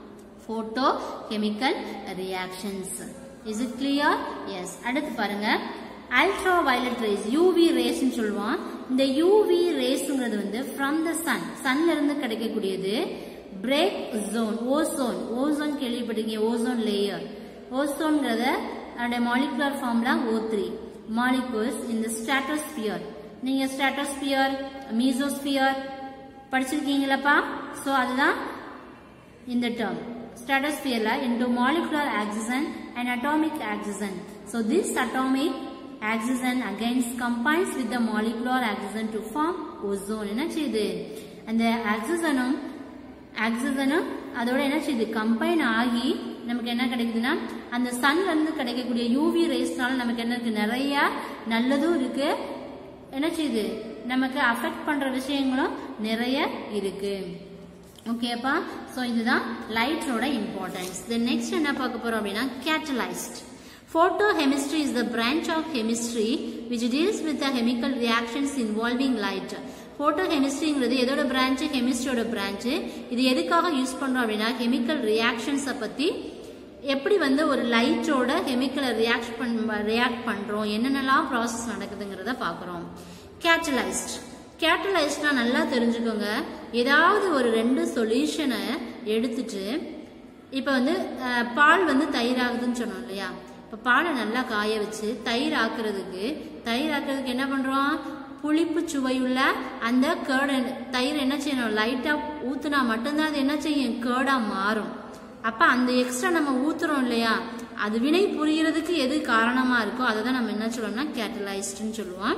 photochemical reactions. Is it clear? Yes. அடுத்து பாருங்க ultraviolet rays UV ரேஸ்ன்னு சொல்லுவான் இந்த யூவி ரேஸ்ங்கிறது வந்து ஃப்ரம் த சன் சன்ல இருந்து கிடைக்கக்கூடியது பிரேக் ஜோன் ஓசோன் ஓசோன் கேள்விப்பட்டிருக்கீங்க ஓசோன் லேயர் ஓசோன்ங்கிறத அதோட மாலிகுலர் ஃபார்ம்ல ஓ த்ரீ மாலிகுல்ஸ் இந்த ஸ்ட்ராட்டோஸ்பியர் நீங்க ஸ்ட்ராட்டோஸ்பியர் மீசோஸ்பியர் படிச்சிருக்கீங்களப்பா ஸோ அதுதான் இந்த term stratosphere into molecular oxygen and atomic oxygen. So this atomic oxygen again combines with the molecular oxygen to form ozone. என்ன செய்யுது அந்த ஆக்சிஜனும் ஆக்சிஜனும் அதோட என்ன செய்யுது கம்பைன் ஆகி நமக்கு என்ன கிடைக்குதுன்னா அந்த சன்ல இருந்து கிடைக்கக்கூடிய யூவி ரேஸ்னால நமக்கு என்ன இருக்கு நிறைய நல்லதும் இருக்கு என்ன செய்யுது நமக்கு அஃபெக்ட் பண்ற விஷயங்களும் நிறைய இருக்கு ஓகேப்பா ஸோ இதுதான் லைட்டோட இம்பார்ட்டன்ஸ் தென் நெக்ஸ்ட் என்ன பார்க்க போறோம் அப்படின்னா catalyst Photochemistry is the branch of chemistry which deals with the chemical reactions involving light. ஃபோட்டோகெமிஸ்ட்ரிங்கிறது எதோட பிரான்ச்சு கெமிஸ்ட்ரியோட பிரான்ச்சு இது எதுக்காக யூஸ் பண்றோம் அப்படின்னா கெமிக்கல் ரியாக்ஷன்ஸை பத்தி எப்படி வந்து ஒரு லைட்டோட கெமிக்கலை ரியாக்ட் பண் ரியாக்ட் பண்றோம் என்னென்னலாம் ப்ராசஸ் நடக்குதுங்கிறத பார்க்குறோம் கேட்டலைஸ்ட் கேட்டலைஸ்ட்னா நல்லா தெரிஞ்சுக்கோங்க ஏதாவது ஒரு ரெண்டு சொல்யூஷனை எடுத்துட்டு இப்போ வந்து அஹ், பால் வந்து தயிர் ஆகுதுன்னு சொன்னோம் இல்லையா இப்போ பாலை நல்லா காய வச்சு தயிர் ஆக்குறதுக்கு தயிர் ஆக்குறதுக்கு என்ன பண்ணுறோம் புளிப்பு சுவையுள்ள அந்த கேர்டு தயிர் என்ன செய்யணும் லைட்டாக ஊற்றுனா மட்டும்தான் அது என்ன செய்யும் கேர்டாக மாறும் அப்போ அந்த எக்ஸ்ட்ரா நம்ம ஊத்துறோம் இல்லையா அது வினை புரியறதுக்கு எது காரணமாக இருக்கோ அதை தான் நம்ம என்ன சொல்லுவோம்னா கேட்டலைஸ்ட்னு சொல்லுவோம்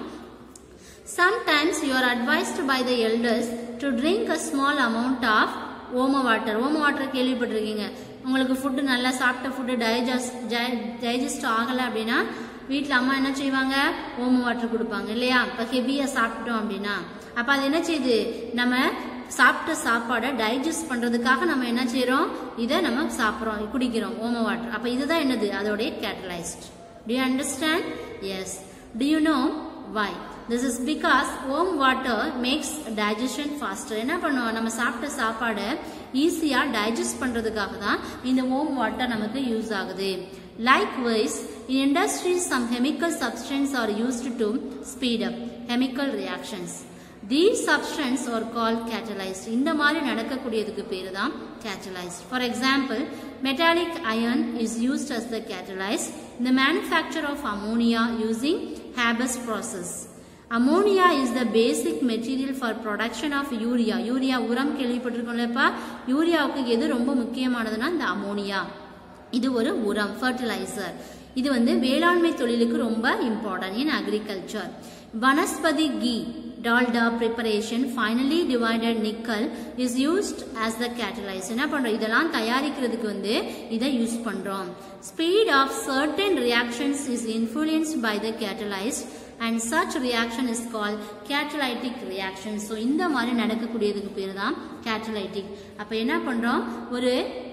Sometimes you are advised by the elders to drink a small amount of ஓம வாட்டர் ஓம வாட்டர் கேள்விப்பட்டிருக்கீங்க உங்களுக்கு ஃபுட்டு நல்லா சாப்பிட்ட ஃபுட்டு டைஜஸ்ட் டைஜஸ்ட் ஆகலை அப்படின்னா வீட்டில் அம்மா என்ன செய்வாங்க ஓம வாட்டர் கொடுப்பாங்க இல்லையா இப்போ ஹெவியாக சாப்பிட்டோம் அப்படின்னா அப்போ அது என்ன செய்யுது நம்ம சாப்பிட்ட சாப்பாடை டைஜஸ்ட் பண்ணுறதுக்காக நம்ம என்ன செய்கிறோம் இதை நம்ம சாப்பிட்றோம் குடிக்கிறோம் ஓம வாட்டர் அப்போ இதுதான் என்னது அதோடைய catalyst Do you understand? Yes. Do you know why? This is because warm water makes digestion faster. என்ன பண்ணுவோம் நம்ம சாப்பிட்ட சாப்பாடை ஈஸியா டைஜஸ்ட் பண்றதுக்காக தான் இந்த warm water நமக்கு யூஸ் ஆகுது Likewise, in industries, some chemical substances are used to speed up chemical reactions. These substances are called catalyzed. இந்த மாதிரி நடக்கக்கூடியதுக்கு பேரு தான் catalyzed. For example, metallic iron is used as the catalyst in the manufacture of ammonia using Haber's process. Ammonia is the basic material for production of urea. Urea உரம் கேள்விப்பட்டிருக்கோம்லப்பா யூரியாவுக்கு எது ரொம்ப முக்கியமானதுன்னா இந்த ammonia இது ஒரு உரம் ஃபர்டிலைசர் இது வந்து வேளாண்மை தொழிலுக்கு ரொம்ப important in agriculture vanaspati ghee Dalda preparation finally divided nickel is used as the catalyst என்ன பண்றோம் இதெல்லாம் தயாரிக்கிறதுக்கு வந்து இதை யூஸ் பண்றோம் speed of certain reactions is influenced by the catalyst and such reaction is called catalytic reaction so இந்த மாதிரி நடக்கக்கூடியதுக்கு பேர் தான் catalytic அப்ப என்ன பண்றோம் ஒரு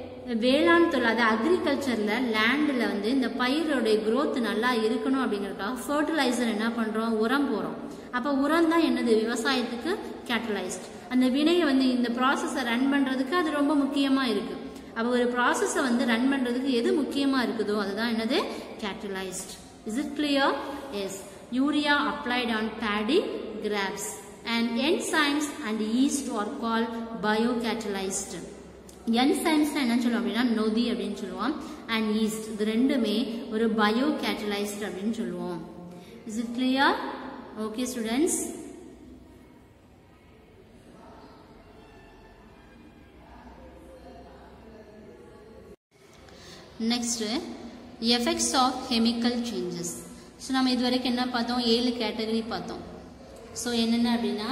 வேளாண் தொழில் அது அக்ரிகல்ச்சர்ல லேண்டில் வந்து இந்த பயிரோடைய growth நல்லா இருக்கணும் அப்படிங்கறதுக்காக ஃபர்டிலைசர் என்ன பண்றோம் உரம் போறோம் அப்போ உரம் தான் என்னது விவசாயத்துக்கு கேட்டலைஸ்ட் அந்த வினையை வந்து இந்த ப்ராசஸை ரன் பண்றதுக்கு அது ரொம்ப முக்கியமா இருக்கு அப்போ ஒரு ப்ராசஸை வந்து ரன் பண்றதுக்கு எது முக்கியமா இருக்குதோ அதுதான் என்னது catalyst is it clear yes urea applied on paddy crops and enzymes and yeast are call biocatalyzed enzymes என்ன சொல்லுவோம் அப்படின்னா நொதி அப்படின்னு சொல்லுவோம் அண்ட் ஈஸ்ட் இது ரெண்டுமே ஒரு பயோ கேட்டலைஸ்ட் அப்படின்னு சொல்லுவோம் is it clear okay students next effects of chemical changes so நம்ம இது வரைக்கும் என்ன பார்த்தோம் ஏழு கேட்டகரி பார்த்தோம் ஸோ என்னென்ன அப்படின்னா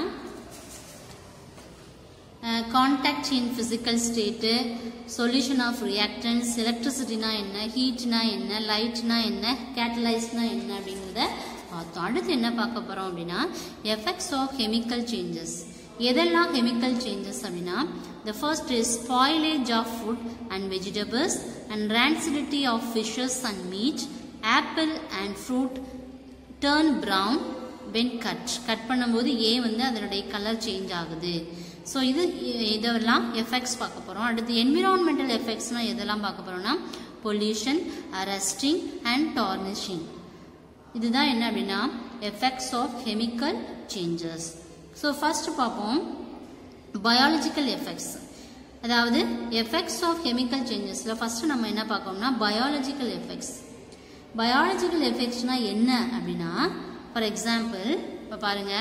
contact in physical state solution of reactants எலக்ட்ரிசிட்டினா என்ன ஹீட்னா என்ன லைட்னா என்ன கேட்டலைஸ்னா என்ன அப்படிங்கிறத பார்த்தோம் அடுத்து என்ன பார்க்க போகிறோம் அப்படின்னா எஃபெக்ட்ஸ் ஆஃப் கெமிக்கல் சேஞ்சஸ் எதெல்லாம் கெமிக்கல் சேஞ்சஸ் அப்படின்னா the first is spoilage of food and vegetables and rancidity of fishes and meat apple and fruit turn brown when cut cut பண்ணும்போது ஏன் வந்து அதனுடைய கலர் சேஞ்ச் ஆகுது ஸோ இது இதெல்லாம் effects பார்க்க போகிறோம் அடுத்து என்விரான்மெண்டல் எஃபெக்ட்ஸ்னால் எதெல்லாம் பார்க்க போகிறோம்னா பொல்யூஷன் அரஸ்டிங் அண்ட் டார்னிஷிங் இதுதான் என்ன அப்படின்னா effects of chemical changes so first பார்ப்போம் பயாலஜிக்கல் எஃபெக்ட்ஸ் அதாவது எஃபெக்ட்ஸ் ஆஃப் கெமிக்கல் சேஞ்சஸில் ஃபர்ஸ்ட் நம்ம என்ன பார்க்கோம்னா பயாலஜிக்கல் எஃபெக்ட்ஸ் பயாலஜிக்கல் எஃபெக்ட்ஸ்னா என்ன அப்படின்னா ஃபார் எக்ஸாம்பிள் இப்போ பாருங்க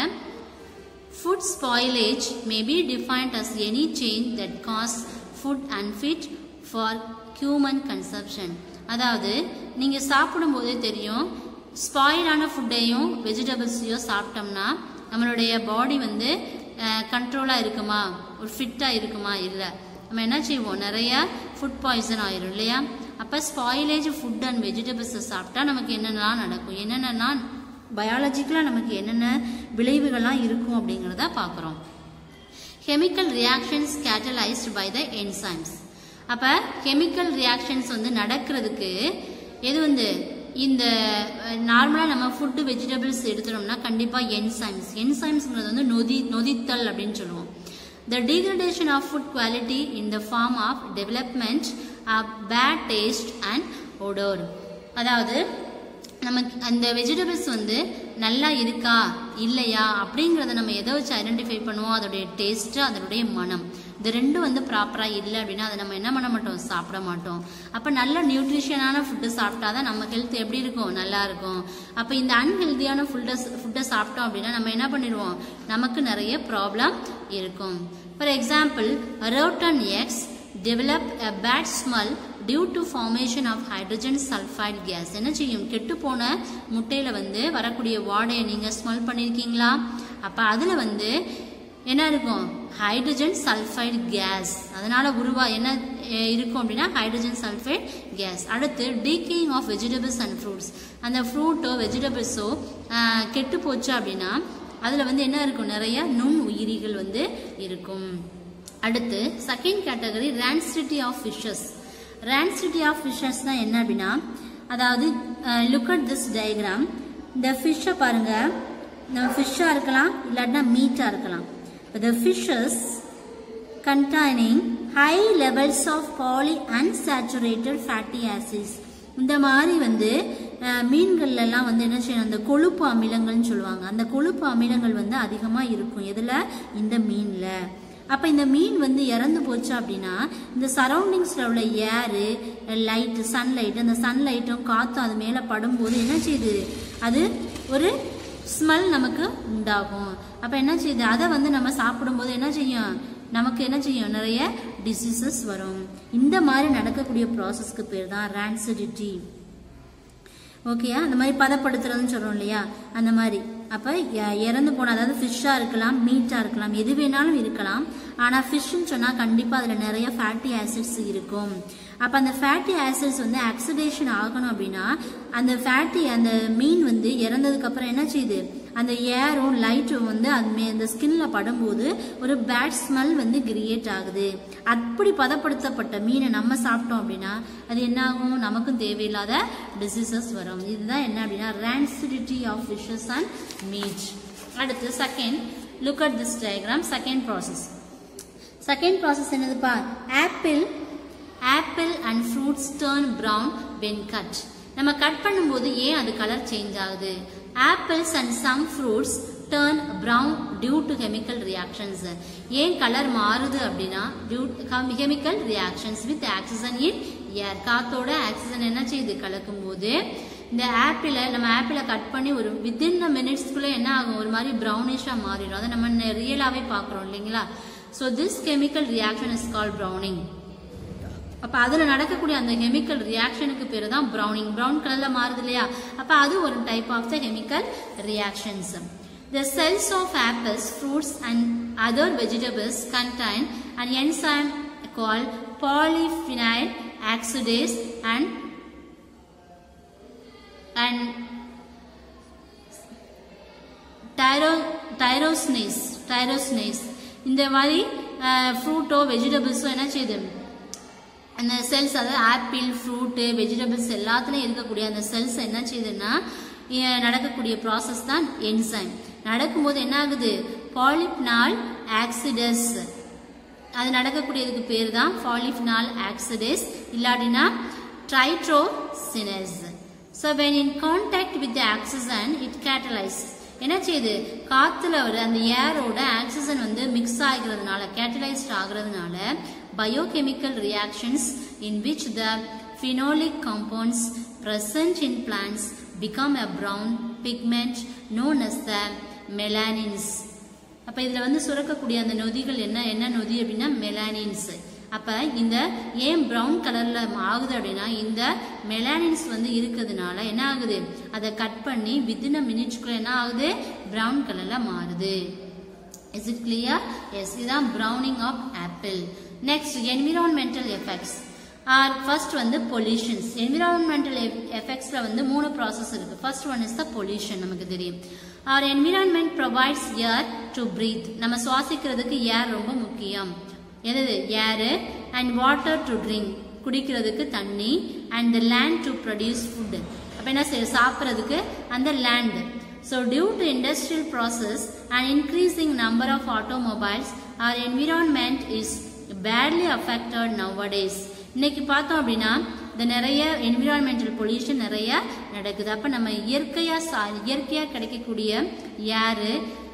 food spoilage may be defined as any change that causes food unfit for human consumption அதாவது நீங்கள் சாப்பிடும்போதே தெரியும் ஸ்பாயிலான ஃபுட்டையும் வெஜிடபிள்ஸையும் சாப்பிட்டோம்னா நம்மளுடைய பாடி வந்து கண்ட்ரோலாக இருக்குமா ஒரு ஃபிட்டாக இருக்குமா இல்லை நம்ம என்ன செய்வோம் நிறைய ஃபுட் பாய்சன் ஆயிரும் இல்லையா அப்போ ஸ்பாயிலேஜ் ஃபுட் அண்ட் வெஜிடபிள்ஸை சாப்பிட்டா நமக்கு என்னென்னலாம் நடக்கும் என்னென்னலாம் பயாலஜிக்கலாக நமக்கு என்னென்ன விளைவுகள்லாம் இருக்கும் அப்படிங்கிறத பார்க்குறோம் chemical reactions catalysed by the enzymes அப்போ கெமிக்கல் ரியாக்ஷன்ஸ் வந்து நடக்கிறதுக்கு எது வந்து இந்த நார்மலாக நம்ம ஃபுட்டு வெஜிடபிள்ஸ் எடுத்துட்டோம்னா கண்டிப்பாக என்சைம்ஸ் என்சைம்ஸ்ங்கிறது வந்து நொதி நொதித்தல் அப்படின்னு சொல்லுவோம் The degradation of food quality in the form of development of bad taste and odor. அதாவது நமக்கு அந்த வெஜிடபிள்ஸ் வந்து நல்லா இருக்கா இல்லையா அப்படிங்கிறத நம்ம எதை வச்சு ஐடென்டிஃபை பண்ணுவோம் அதோடைய டேஸ்ட்டு அதனுடைய மனம் இது ரெண்டும் வந்து ப்ராப்பராக இல்லை அப்படின்னா அதை நம்ம என்ன பண்ண மாட்டோம் சாப்பிட மாட்டோம் அப்போ நல்ல நியூட்ரிஷனான ஃபுட்டு சாப்பிட்டா தான் நம்ம ஹெல்த் எப்படி இருக்கும் நல்லா இருக்கும் அப்போ இந்த அன்ஹெல்தியான ஃபுட்டை ஃபுட்டை சாப்பிட்டோம் அப்படின்னா நம்ம என்ன பண்ணிடுவோம் நமக்கு நிறைய ப்ராப்ளம் இருக்கும் for example rotten eggs develop a bad smell due to formation of hydrogen sulphide gas என்ன செய்யும் கெட்டுப்போன முட்டையில் வந்து வரக்கூடிய வாடையை நீங்கள் ஸ்மெல் பண்ணியிருக்கீங்களா அப்போ அதில் வந்து என்ன இருக்கும் ஹைட்ரஜன் சல்ஃபைடு கேஸ் அதனால் உருவா என்ன அஹ், இருக்கும் அப்படின்னா ஹைட்ரஜன் சல்ஃபைட் கேஸ் அடுத்து டீக்கிங் ஆஃப் வெஜிடபிள்ஸ் அண்ட் ஃப்ரூட்ஸ் அந்த ஃப்ரூட்டோ வெஜிடபிள்ஸோ கெட்டு போச்சு அப்படின்னா அதில் வந்து என்ன இருக்கும் நிறைய நுண் உயிரிகள் வந்து இருக்கும் அடுத்து second category rancidity of fishes rancidity of ஃபிஷஸ்னா என்ன அப்படின்னா அதாவது லுக் அட் திஸ் டயக்ராம் இந்த ஃபிஷ்ஷை பாருங்க நம்ம ஃபிஷ்ஷாக இருக்கலாம் இல்லாட்டினா மீட்டாக இருக்கலாம் the fishes containing high levels of polyunsaturated fatty acids இந்த மாதிரி வந்து அஹ், மீன்கள்ல எல்லாம் வந்து என்ன செய்யணும் அந்த கொழுப்பு அமிலங்கள்னு சொல்லுவாங்க அந்த கொழுப்பு அமிலங்கள் வந்து அதிகமாக இருக்கும் எதில் இந்த மீனில் அப்போ இந்த மீன் வந்து இறந்து போச்சு அப்படின்னா இந்த சரௌண்டிங்ஸில் உள்ள ஏரு லைட்டு சன்லைட் அந்த சன்லைட்டும் காற்றும் அது மேலே படும்போது என்ன செய்யுது அது ஒரு ஸ்மெல் நமக்கு உண்டாகும் அப்போ என்ன செய்யுது அதை வந்து நம்ம சாப்பிடும்போது என்ன செய்யும் நமக்கு என்ன செய்யும் நிறைய டிசீசஸ் வரும் இந்த மாதிரி நடக்கக்கூடிய ப்ராசஸ்க்கு பேர் தான் ரான்சிடிட்டி ஓகேயா அந்த மாதிரி பதப்படுத்துறதுன்னு சொல்றோம் இல்லையா அந்த மாதிரி அப்போ இறந்து போன அதாவது ஃபிஷ்ஷாக இருக்கலாம் மீட்டாக இருக்கலாம் எது வேணாலும் இருக்கலாம் ஆனால் ஃபிஷ்ஷுன்னு சொன்னால் கண்டிப்பாக அதில் நிறைய ஃபேட்டி ஆசிட்ஸ் இருக்கும் அப்போ அந்த ஃபேட்டி ஆசிட்ஸ் வந்து ஆக்சிடேஷன் ஆகணும் அப்படின்னா அந்த ஃபேட்டி அந்த மீன் வந்து இறந்ததுக்கப்புறம் என்ன செய்யுது அந்த ஏரும் லைட்டும் வந்து அது மே அந்த ஸ்கின்ல படும்போது ஒரு பேட் ஸ்மெல் வந்து கிரியேட் ஆகுது அப்படி பதப்படுத்தப்பட்ட மீனை நம்ம சாப்பிட்டோம் அப்படின்னா அது என்ன ஆகும் நமக்கும் தேவையில்லாத டிசீசஸ் வரும் இதுதான் என்ன அப்படின்னா rancidity of fishes and meat அடுத்து second look at this diagram second process second process என்னதுப்பா apple apple and fruits turn brown when cut நம்ம கட் பண்ணும்போது ஏன் அது கலர் சேஞ்ச் ஆகுது apples and some fruits turn brown due to chemical reactions ஏன் colour மாறுது அப்படின்னா due chemical reactions with oxygen in air காத்தோட ஆக்சிஜன் என்ன செய்யுது கலக்கும் போது இந்த ஆப்பிளை நம்ம ஆப்பிளை கட் பண்ணி ஒரு வித்தின் மினிட்ஸ்க்குள்ளே என்ன ஆகும் ஒரு மாதிரி ப்ரௌனிஷாக மாறிடும் அதை நம்ம ரியலாகவே பார்க்குறோம் இல்லைங்களா so this chemical reaction is call browning அப்போ அதில் நடக்கக்கூடிய அந்த கெமிக்கல் ரியாக்ஷனுக்கு பேர் தான் ப்ரௌனிங் ப்ரௌன் கலரில் மாறுது இல்லையா அப்போ அது ஒரு type of the chemical reactions The cells of apples, fruits and other vegetables contain an enzyme called polyphenol oxidase and and tyro tyrosinase tyrosinase இந்த மாதிரி ஃப்ரூட்டோ வெஜிடபிள்ஸோ என்ன செய்யுது அந்த செல்ஸ் அதாவது ஆப்பிள் ஃப்ரூட்டு வெஜிடபிள்ஸ் எல்லாத்துலேயும் இருக்கக்கூடிய அந்த செல்ஸ் என்ன செய்யுதுன்னா இ- நடக்கக்கூடிய ப்ராசஸ் தான் என்சைம் நடக்கும்போது என்ன ஆகுது பாலிப்னால் ஆக்சிடஸ் அது நடக்கக்கூடியதுக்கு பேர் தான் பாலிஃபினால் ஆக்சிடேஸ் இல்லாட்டினா ட்ரைட்ரோசினஸ் so when in contact with the oxygen it catalyse என்ன செய்யுது காத்துல ஒரு அந்த ஏரோட ஆக்சிஜன் வந்து மிக்ஸ் ஆகிறதுனால கேட்டலைஸ்ட் ஆகிறதுனால biochemical reactions in which the phenolic compounds present in plants become a brown pigment known as the melanins அப்ப இதுல வந்து சுரக்கக்கூடிய அந்த நொதிகள் என்ன என்ன நொதி அப்படின்னா மெலானின்ஸ் அப்ப இந்த ஏன் பிரவுன் கலர்ல ஆகுது அப்படின்னா இந்த மெலானின்ஸ் வந்து இருக்கிறதுனால என்ன ஆகுது அதை கட் பண்ணி வித்தின் அ மினிட்ஸ்க்குள்ள என்ன ஆகுது பிரவுன் கலர்ல மாறுது இஸ் இட் கிளியர் எஸ் இதுதான் browning of apple next environmental effects are first வந்து பொல்யூஷன்ஸ் என்விரான்மெண்டல் எஃபெக்ட்ஸ்ல வந்து மூணு ப்ராசஸ் இருக்கு first one is the pollution நமக்கு தெரியும் our environment provides air to breathe நம்ம சுவாசிக்கிறதுக்கு ஏர் ரொம்ப முக்கியம் எது air and water to drink குடிக்கிறதுக்கு தண்ணி and the land to produce food அப்போ என்ன செய்ய சாப்பிட்றதுக்கு அந்த land so due to industrial process and increasing number of automobiles our environment is badly affected nowadays இன்னைக்கு பார்த்தோம் அப்படின்னா இந்த நிறைய என்விரான்மெண்டல் பொல்யூஷன் நிறைய நடக்குது அப்போ நம்ம இயற்கையாக சா இயற்கையாக கிடைக்கக்கூடிய ஏரு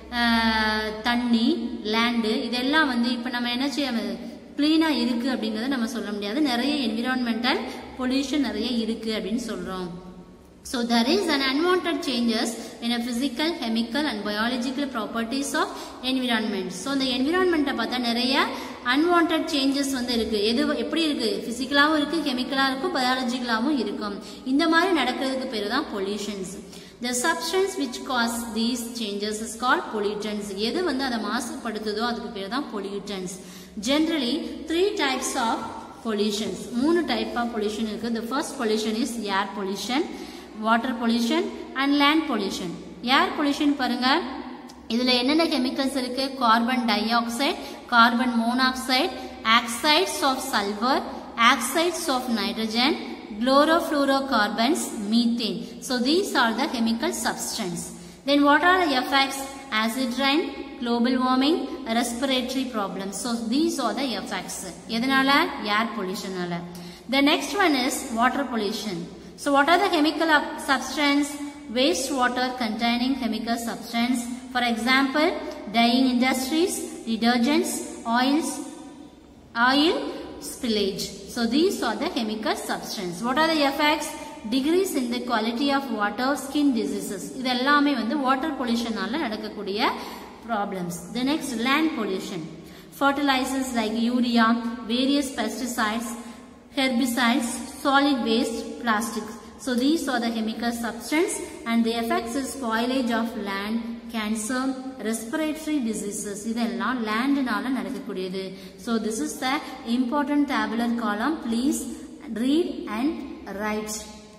தண்ணி லேண்டு இதெல்லாம் வந்து இப்போ நம்ம என்ன செய்ய க்ளீனாக இருக்குது அப்படிங்கிறத நம்ம சொல்ல முடியாது நிறைய என்விரான்மெண்டல் பொல்யூஷன் நிறைய இருக்குது அப்படின்னு சொல்கிறோம் So there is an unwanted changes in a physical, chemical and biological properties of environment. So இந்த environment பார்த்தா நிறைய unwanted changes வந்து இருக்கு எது எப்படி இருக்கு பிசிக்கலாவும் இருக்கு கெமிக்கலா இருக்கும் பயாலஜிக்கலாவும் இருக்கும் இந்த மாதிரி நடக்கிறதுக்கு பேரு தான் pollutions. The substance which cause these changes is called pollutants. எது வந்து அதை மாசுபடுத்துதோ அதுக்கு பேரு தான் pollutants. Generally three types of pollutions. மூணு type of pollution இருக்கு. The first pollution is air pollution. Water pollution and land pollution air pollution பாருங்க இதுல என்னென்ன கெமிக்கல்ஸ் இருக்கு carbon dioxide carbon monoxide oxides of sulphur oxides of nitrogen chlorofluorocarbons methane so these are the chemical substance then what are the effects acid rain global warming respiratory problems so these are the effects எதனால air pollution நால the next one is water pollution so what are the chemical substance? Wastewater containing chemical substance. For example, dyeing industries, detergents, oils, oil spillage. So these are the chemical substance. What are the effects? Decrease in the quality of water, skin diseases. இது எல்லாமே வந்து water pollutionனால நடக்கக்கூடிய problems. The next land pollution. Fertilizers like urea, various pesticides, herbicides, solid waste, plastics. So these are the chemical substance and the effects is spoilage of land, cancer, respiratory diseases. இதெல்லாம் landனால நடக்கக்கூடியது. So this is the important tabular column. Please read and write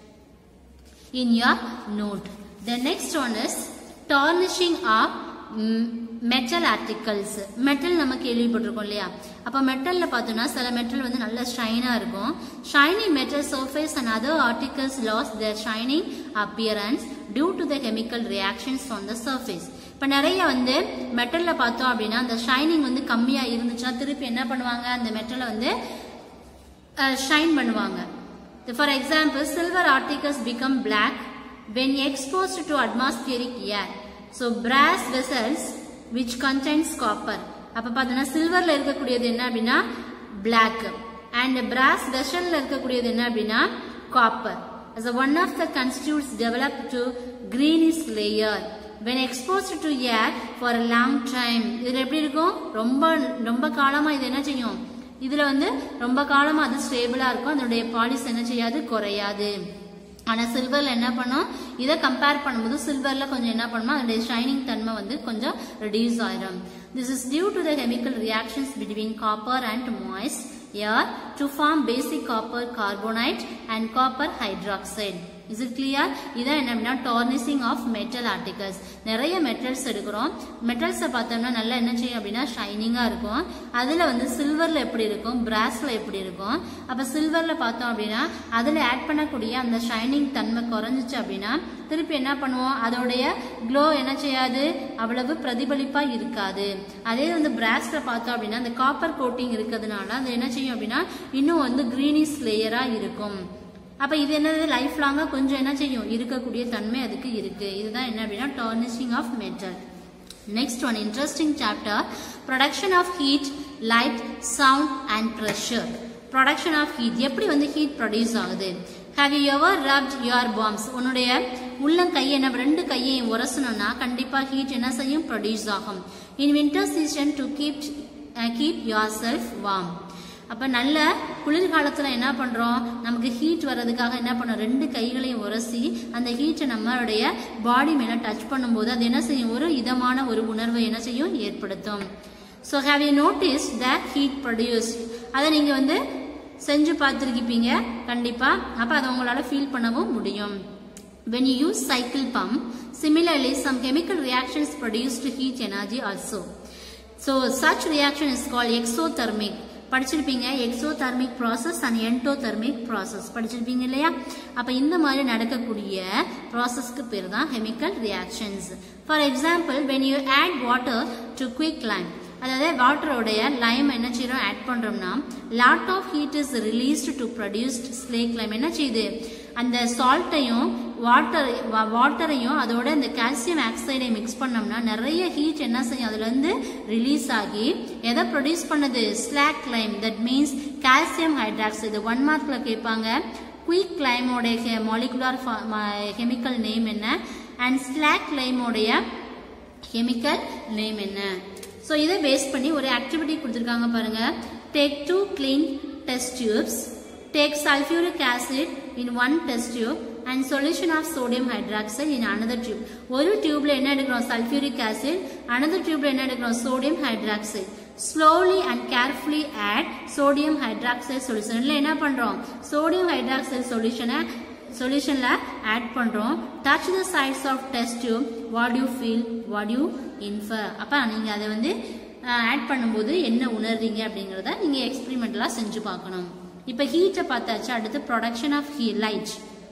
in your note. The next one is tarnishing of metal articles metal நம்ம கேள்விப்பட்டிருக்கோம் இல்லையா அப்போ மெட்டலில் பார்த்தோம்னா சில metal வந்து நல்ல ஷைனாக இருக்கும் shining metal surface and other articles lose the shining appearance due to the chemical reactions on the surface இப்போ நிறைய வந்து மெட்டலில் பார்த்தோம் அப்படின்னா அந்த ஷைனிங் வந்து கம்மியாக இருந்துச்சுன்னா திருப்பி என்ன பண்ணுவாங்க அந்த மெட்டலை வந்து ஷைன் பண்ணுவாங்க for example silver articles become black when exposed to atmospheric air so brass vessels which contains copper அப்போ பார்த்தோன்னா சில்வரில் இருக்கக்கூடியது என்ன அப்படின்னா பிளாக் அண்ட் பிராஸ் வெசலில் இருக்கக்கூடியது என்ன அப்படின்னா copper as a one of the constitutes develop to greenish layer when exposed to air for a long time இது எப்படி இருக்கும் ரொம்ப ரொம்ப காலமா இது என்ன செய்யும் இதுல வந்து ரொம்ப காலமா அது ஸ்டேபிளா இருக்கும் அதனுடைய பாலிஸ் என்ன செய்யாது குறையாது ஆனா சில்வர்ல என்ன பண்ணும் இதை கம்பேர் பண்ணும்போது சில்வர்ல கொஞ்சம் என்ன பண்ணும் அதனுடைய ஷைனிங் தன்மை வந்து கொஞ்சம் ரெடியூஸ் ஆயிடும் this is due to the chemical reactions between copper and moist air to form basic copper carbonate and copper hydroxide is it clear இதான் என்ன அப்படின்னா டார்னிசிங் ஆஃப் மெட்டல் ஆர்டிகல்ஸ் நிறைய மெட்டல்ஸ் எடுக்கிறோம் மெட்டல்ஸை பார்த்தோம்னா நல்லா என்ன செய்யும் அப்படின்னா ஷைனிங்காக இருக்கும் அதில் வந்து சில்வரில் எப்படி இருக்கும் பிராஸில் எப்படி இருக்கும் அப்போ சில்வரில் பார்த்தோம் அப்படின்னா அதில் ஆட் பண்ணக்கூடிய அந்த ஷைனிங் தன்மை குறைஞ்சிச்சு அப்படின்னா திருப்பி என்ன பண்ணுவோம் அதோடைய க்ளோ என்ன செய்யாது அவ்வளவு பிரதிபலிப்பாக இருக்காது அதே வந்து பிராஸில் பார்த்தோம் அப்படின்னா அந்த காப்பர் கோட்டிங் இருக்கிறதுனால அது என்ன செய்யும் அப்படின்னா இன்னும் வந்து க்ரீனிஷ் லேயராக இருக்கும் அப்ப இது என்னது லைஃப் லாங்கா கொஞ்சம் என்ன செய்யும் இருக்கக்கூடிய தன்மை அதுக்கு இருக்கு இதுதான் என்ன அப்படின்னா tarnishing of metal next one interesting chapter production of heat light sound and pressure production of heat எப்படி வந்து ஹீட் ப்ரொடியூஸ் ஆகுது have you ever rubbed your palms உன்னுடைய உள்ளங்கை என்ன ரெண்டு கையையும் உரசணும்னா கண்டிப்பா ஹீட் என்ன செய்யும் ப்ரொடியூஸ் ஆகும் in winter season to keep keep yourself warm அப்ப நல்ல குளிர்காலத்துல என்ன பண்றோம் நமக்கு ஹீட் வர்றதுக்காக என்ன பண்ணோம் ரெண்டு கைகளையும் உரசி அந்த ஹீட்டை நம்மளுடைய பாடி மேல டச் பண்ணும்போது அது என்ன செய்யும் ஒரு இதமான ஒரு உணர்வை என்ன செய்யும் ஏற்படுத்தும் so have you notice the heat produce அதை நீங்க வந்து செஞ்சு பார்த்துருக்கீங்க கண்டிப்பா அப்ப அதை உங்களால ஃபீல் பண்ணவும் முடியும் when you use cycle pump similarly some chemical reactions produce to heat energy also so such reaction is called exothermic படிச்சிருப்பீங்க exothermic process and endothermic process படிச்சிருப்பீங்க இல்லையா அப்ப இந்த மாதிரி நடக்கக்கூடிய ப்ராசஸ்க்கு பேர் தான் chemical reactions for example when you add water to quick lime அதாவது வாட்டரோடைய லைம் என்ன செய்யறோம் ஆட் பண்றோம்னா lot of heat is released to produced slaked lime என்ன செய்யுது அந்த சால்ட்டையும் வாட்டர் வாட்டரையும் அதோட இந்த கால்சியம் ஆக்சைடை மிக்ஸ் பண்ணோம்னா நிறைய ஹீட் என்ன செய்யும் அதுல இருந்து ரிலீஸ் ஆகி எதை ப்ரொடியூஸ் பண்ணுது slaked lime that means calcium hydroxide one மார்க்ல கேட்பாங்க குயிக் லைமோடைய மாலிகுலார் கெமிக்கல் நேம் என்ன அண்ட் ஸ்லாக் லைமோடைய கெமிக்கல் நேம் என்ன ஸோ இதை பேஸ் பண்ணி ஒரு ஆக்டிவிட்டி கொடுத்துருக்காங்க பாருங்க take two clean test tubes take sulphuric acid in one test tube and solution of sodium hydroxide in another tube ஒரு டியூப்ல என்ன எடுக்கிறோம் சல்ஃபியூரிக் ஆசிட் அனதர் டியூப்ல என்ன எடுக்கிறோம் sodium hydroxide slowly and carefully add sodium hydroxide solution இல்லை என்ன பண்றோம் சோடியம் ஹைட்ராக்சைடு சொல்யூஷனை சொல்யூஷன்ல ஆட் பண்றோம் touch the sides of test tube what you feel what you infer அப்ப நீங்க அதை வந்து ஆட் பண்ணும்போது என்ன உணர்றீங்க அப்படிங்கறத நீங்க எக்ஸ்பெரிமெண்டலா செஞ்சு பார்க்கணும் இப்ப ஹீட்டை பார்த்தாச்சு அடுத்து ப்ரொடக்ஷன் ஆஃப் ஹீ light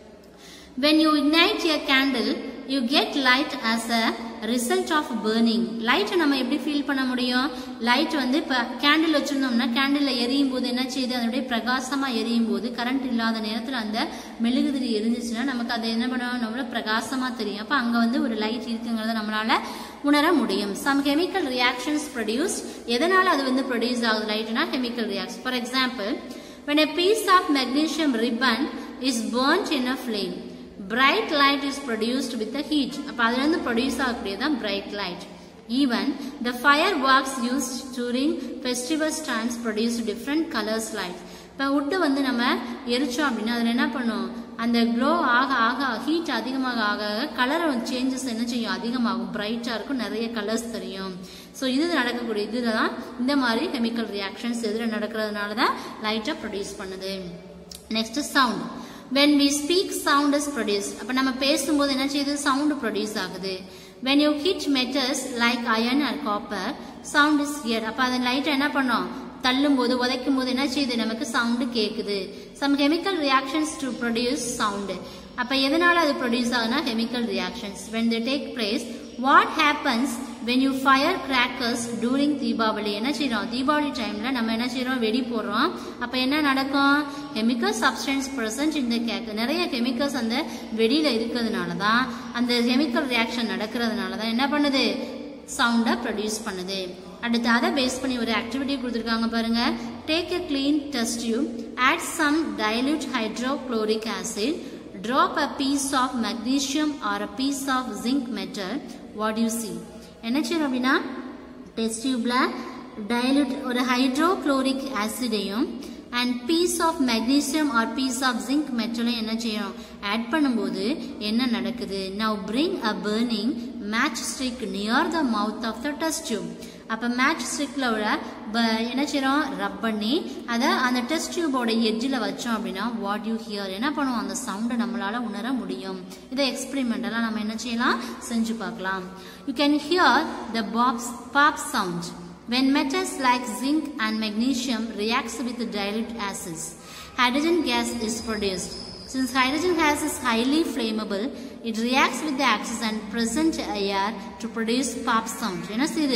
when you ignite a candle you get light as a result of burning light நம்ம எப்படி ஃபீல் பண்ண முடியும் லைட் வந்து இப்ப கேண்டில் வச்சிருந்தோம்னா கேண்டில் எரியும் போது என்ன செய்யுது அதனுடைய பிரகாசமா எரியும் போது கரண்ட் இல்லாத நேரத்துல அந்த மெழுகுதிரி எரிஞ்சிச்சுன்னா நமக்கு அது என்ன பண்ணுவோம் நம்மள பிரகாசமா தெரியும் அப்ப அங்க வந்து ஒரு லைட் இருக்குங்கிறத நம்மளால உணர முடியும் சம் கெமிக்கல் ரியாக்ஷன்ஸ் ப்ரொடியூஸ் எதனால அது வந்து ப்ரொடியூஸ் ஆகுது லைட்னா chemical reaction for example when a piece of magnesium ribbon is burnt in a flame bright light is produced with the heat அப்ப அதுல இருந்து ப்ரொடியூஸ் ஆகக்கூடியதான் bright light even the fireworks used during festivals times produce different colors light இப்ப wood வந்து நம்ம எரிச்சோம் அப்படின்னா அதுல என்ன பண்ணும் அந்த க்ளோ ஆக ஆக ஹீட் அதிகமாக ஆக கலர் சேஞ்சஸ் என்ன செய்யும் அதிகமாகும் பிரைட்டா இருக்கும் நிறைய கலர்ஸ் தெரியும் ஸோ இது நடக்கக்கூடிய இதுல தான் இந்த மாதிரி கெமிக்கல் ரியாக்ஷன்ஸ் எதில் நடக்கிறதுனால தான் லைட்டை ப்ரொடியூஸ் பண்ணுது next sound when we speak sound is produced அப்ப நம்ம பேசும்போது என்ன செய்யுது சவுண்ட் ப்ரொடியூஸ் ஆகுது when you hit metals like iron or copper sound is heard அப்ப அந்த லைட் என்ன பண்ணோம் தள்ளும் போது உதைக்கும் போது என்ன செய்யுது நமக்கு சவுண்ட் கேக்குது some chemical reactions to produce sound அப்ப எதனால அது ப்ரொடியூஸ் ஆகுனா chemical reactions when they take place what happens when you fire crackers during Deepavali என்ன செய்றோம் தீபாவளி டைம்ல நம்ம என்ன செய்றோம் வெடி போடுறோம் அப்ப என்ன நடக்கும் கெமிக்கல் சப்ஸ்டன்ஸ் பிரசன்ட் இந்த கேக் நிறைய கெமிக்கல்ஸ் அந்த வெடியில இருக்கிறதுனால தான் அந்த கெமிக்கல் ரியாக்ஷன் நடக்கிறதுனால தான் என்ன பண்ணுது சவுண்டை ப்ரொடியூஸ் பண்ணுது அடுத்து அதை பேஸ் பண்ணி ஒரு ஆக்டிவிட்டி கொடுத்துருக்காங்க பாருங்க take a clean test tube add some dilute hydrochloric acid drop a piece of magnesium or a piece of zinc metal what you see என்ன செய்யணும் அப்படின்னா டெஸ்ட் டியூப்ல டைலூட் ஒரு ஹைட்ரோக்ளோரிக் ஆசிடையும் and piece of magnesium or piece of zinc மெட்டலையும் என்ன செய்யணும் add பண்ணும்போது என்ன நடக்குது now bring a burning match stick near the mouth of the test tube அப்போ மேட்ச் ஸ்டிக்ல உள்ள ப- என்ன செய்யறோம் ரப் பண்ணி அதை அந்த டெஸ்ட் டியூபோட எட்ஜில் வச்சோம் அப்படின்னா வாட் யூ ஹியர் என்ன பண்ணுவோம் அந்த சவுண்டை நம்மளால உணர முடியும் இதை எக்ஸ்பெரிமெண்டெல்லாம் நம்ம என்ன செய்யலாம் செஞ்சு பார்க்கலாம் you can hear the pops pop sound when metals like zinc and magnesium reacts with dilute acids hydrogen gas is produced since hydrogen gas is highly flammable it reacts with the axis and present air to produce pop sound என்ன செய்யுது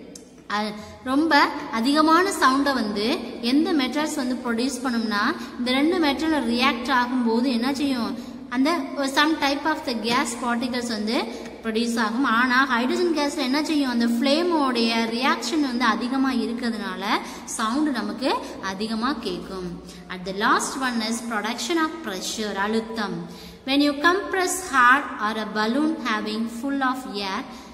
அஹ் ரொம்ப அதிகமான சவுண்டை வந்து எந்த metals வந்து produce பண்ணும்னா இந்த ரெண்டு மெட்டல் ரியாக்ட் ஆகும்போது என்ன செய்யும் அந்த some type of the gas particles வந்து ப்ரொடியூஸ் ஆகும் ஆனால் ஹைட்ரஜன் கேஸில் என்ன செய்யும் அந்த ஃப்ளேமோடைய ரியாக்ஷன் வந்து அதிகமாக இருக்கிறதுனால சவுண்டு நமக்கு அதிகமாக கேட்கும் at the last one is production of pressure அழுத்தம் when you compress hard or a balloon having full of air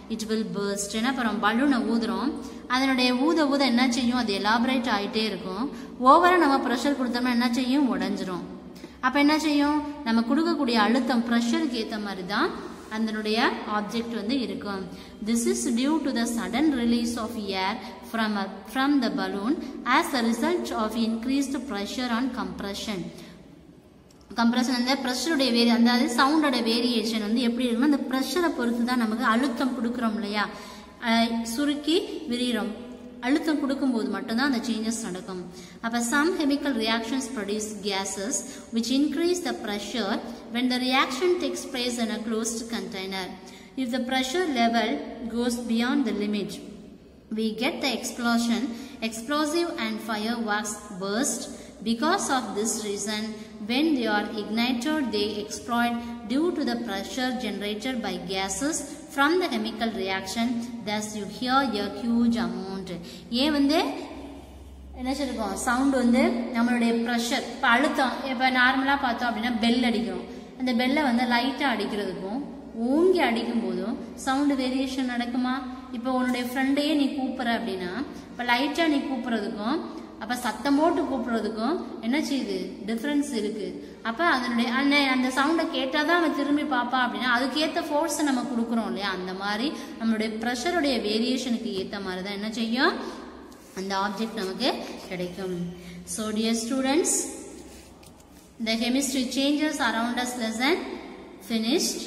it will burst ஏன்னா அப்புறம் பலூனை ஊதுறோம் அதனுடைய ஊத ஊத என்ன செய்யும் அது எலாபரேட் ஆகிட்டே இருக்கும் ஓவராக நம்ம ப்ரெஷர் கொடுத்தோம்னா என்ன செய்யும் உடஞ்சிரும் அப்போ என்ன செய்யும் நம்ம கொடுக்கக்கூடிய அழுத்தம் ப்ரெஷருக்கு ஏற்ற மாதிரி தான் அதனுடைய ஆப்ஜெக்ட் வந்து இருக்கும் this is due to the sudden release of air from from the balloon as a result of increased pressure on compression compression அந்த ப்ரெஷருடைய வேரி அதாவது சவுண்டோட வேரியேஷன் வந்து எப்படி இருக்குன்னா அந்த ப்ரெஷரை பொறுத்து தான் நமக்கு அழுத்தம் கொடுக்குறோம் இல்லையா அஹ் சுருக்கி விரிகிறோம் அழுத்தம் கொடுக்கும்போது மட்டும்தான் அந்த சேஞ்சஸ் நடக்கும் அப்போ some chemical reactions produce gases which increase the pressure when the reaction takes place in a closed container. If the pressure level goes beyond the limit, we get the explosion, explosive and fireworks burst. Because of this reason, when they are ignited, they explode due to the pressure generated by gases from the chemical reaction. Thus, you hear a huge amount. ஏன் வந்து என்ன சொல்லிருக்கோம் sound வந்து நம்மளுடைய pressure இப்போ அழுத்தம் இப்போ நார்மலாக பார்த்தோம் அப்படின்னா பெல் அடிக்கிறோம் அந்த பெல்லை வந்து லைட்டாக அடிக்கிறதுக்கும் ஓங்கி அடிக்கும் போதும் சவுண்டு வேரியேஷன் நடக்குமா இப்போ உன்னுடைய ஃப்ரெண்டையே நீ கூப்பிட்ற அப்படின்னா இப்போ லைட்டாக நீ கூப்பிட்றதுக்கும் அப்போ சத்தம் போட்டு கூப்பிட்றதுக்கும் என்ன செய்யுது டிஃப்ரென்ஸ் இருக்கு அப்போ அதனுடைய அந்த அந்த சவுண்டை கேட்டால் தான் அவன் திரும்பி பார்ப்பான் அப்படின்னா அதுக்கேற்ற ஃபோர்ஸை நம்ம கொடுக்குறோம் இல்லையா அந்த மாதிரி நம்மளுடைய ப்ரெஷருடைய வேரியேஷனுக்கு ஏற்ற மாதிரி தான் என்ன செய்யும் அந்த ஆப்ஜெக்ட் நமக்கு கிடைக்கும் so dear students the chemistry changes around us lesson finished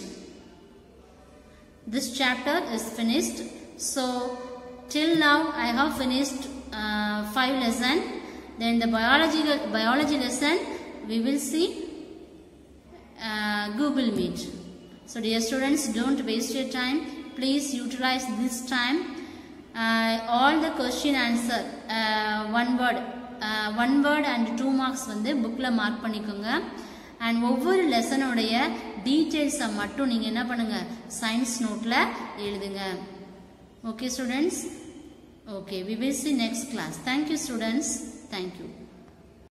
this chapter is finished so till now i have finished uh, five lesson then the biology biology lesson we will see uh, google meet so dear students don't waste your time please utilize this time uh, all the question answer uh, one word one word and two marks வந்து புக்கில் mark பண்ணிக்கோங்க and ஒவ்வொரு லெசனுடைய டீட்டெயில்ஸை மட்டும் நீங்கள் என்ன பண்ணுங்கள் science நோட்டில் எழுதுங்க okay students okay we will see next class thank you students thank you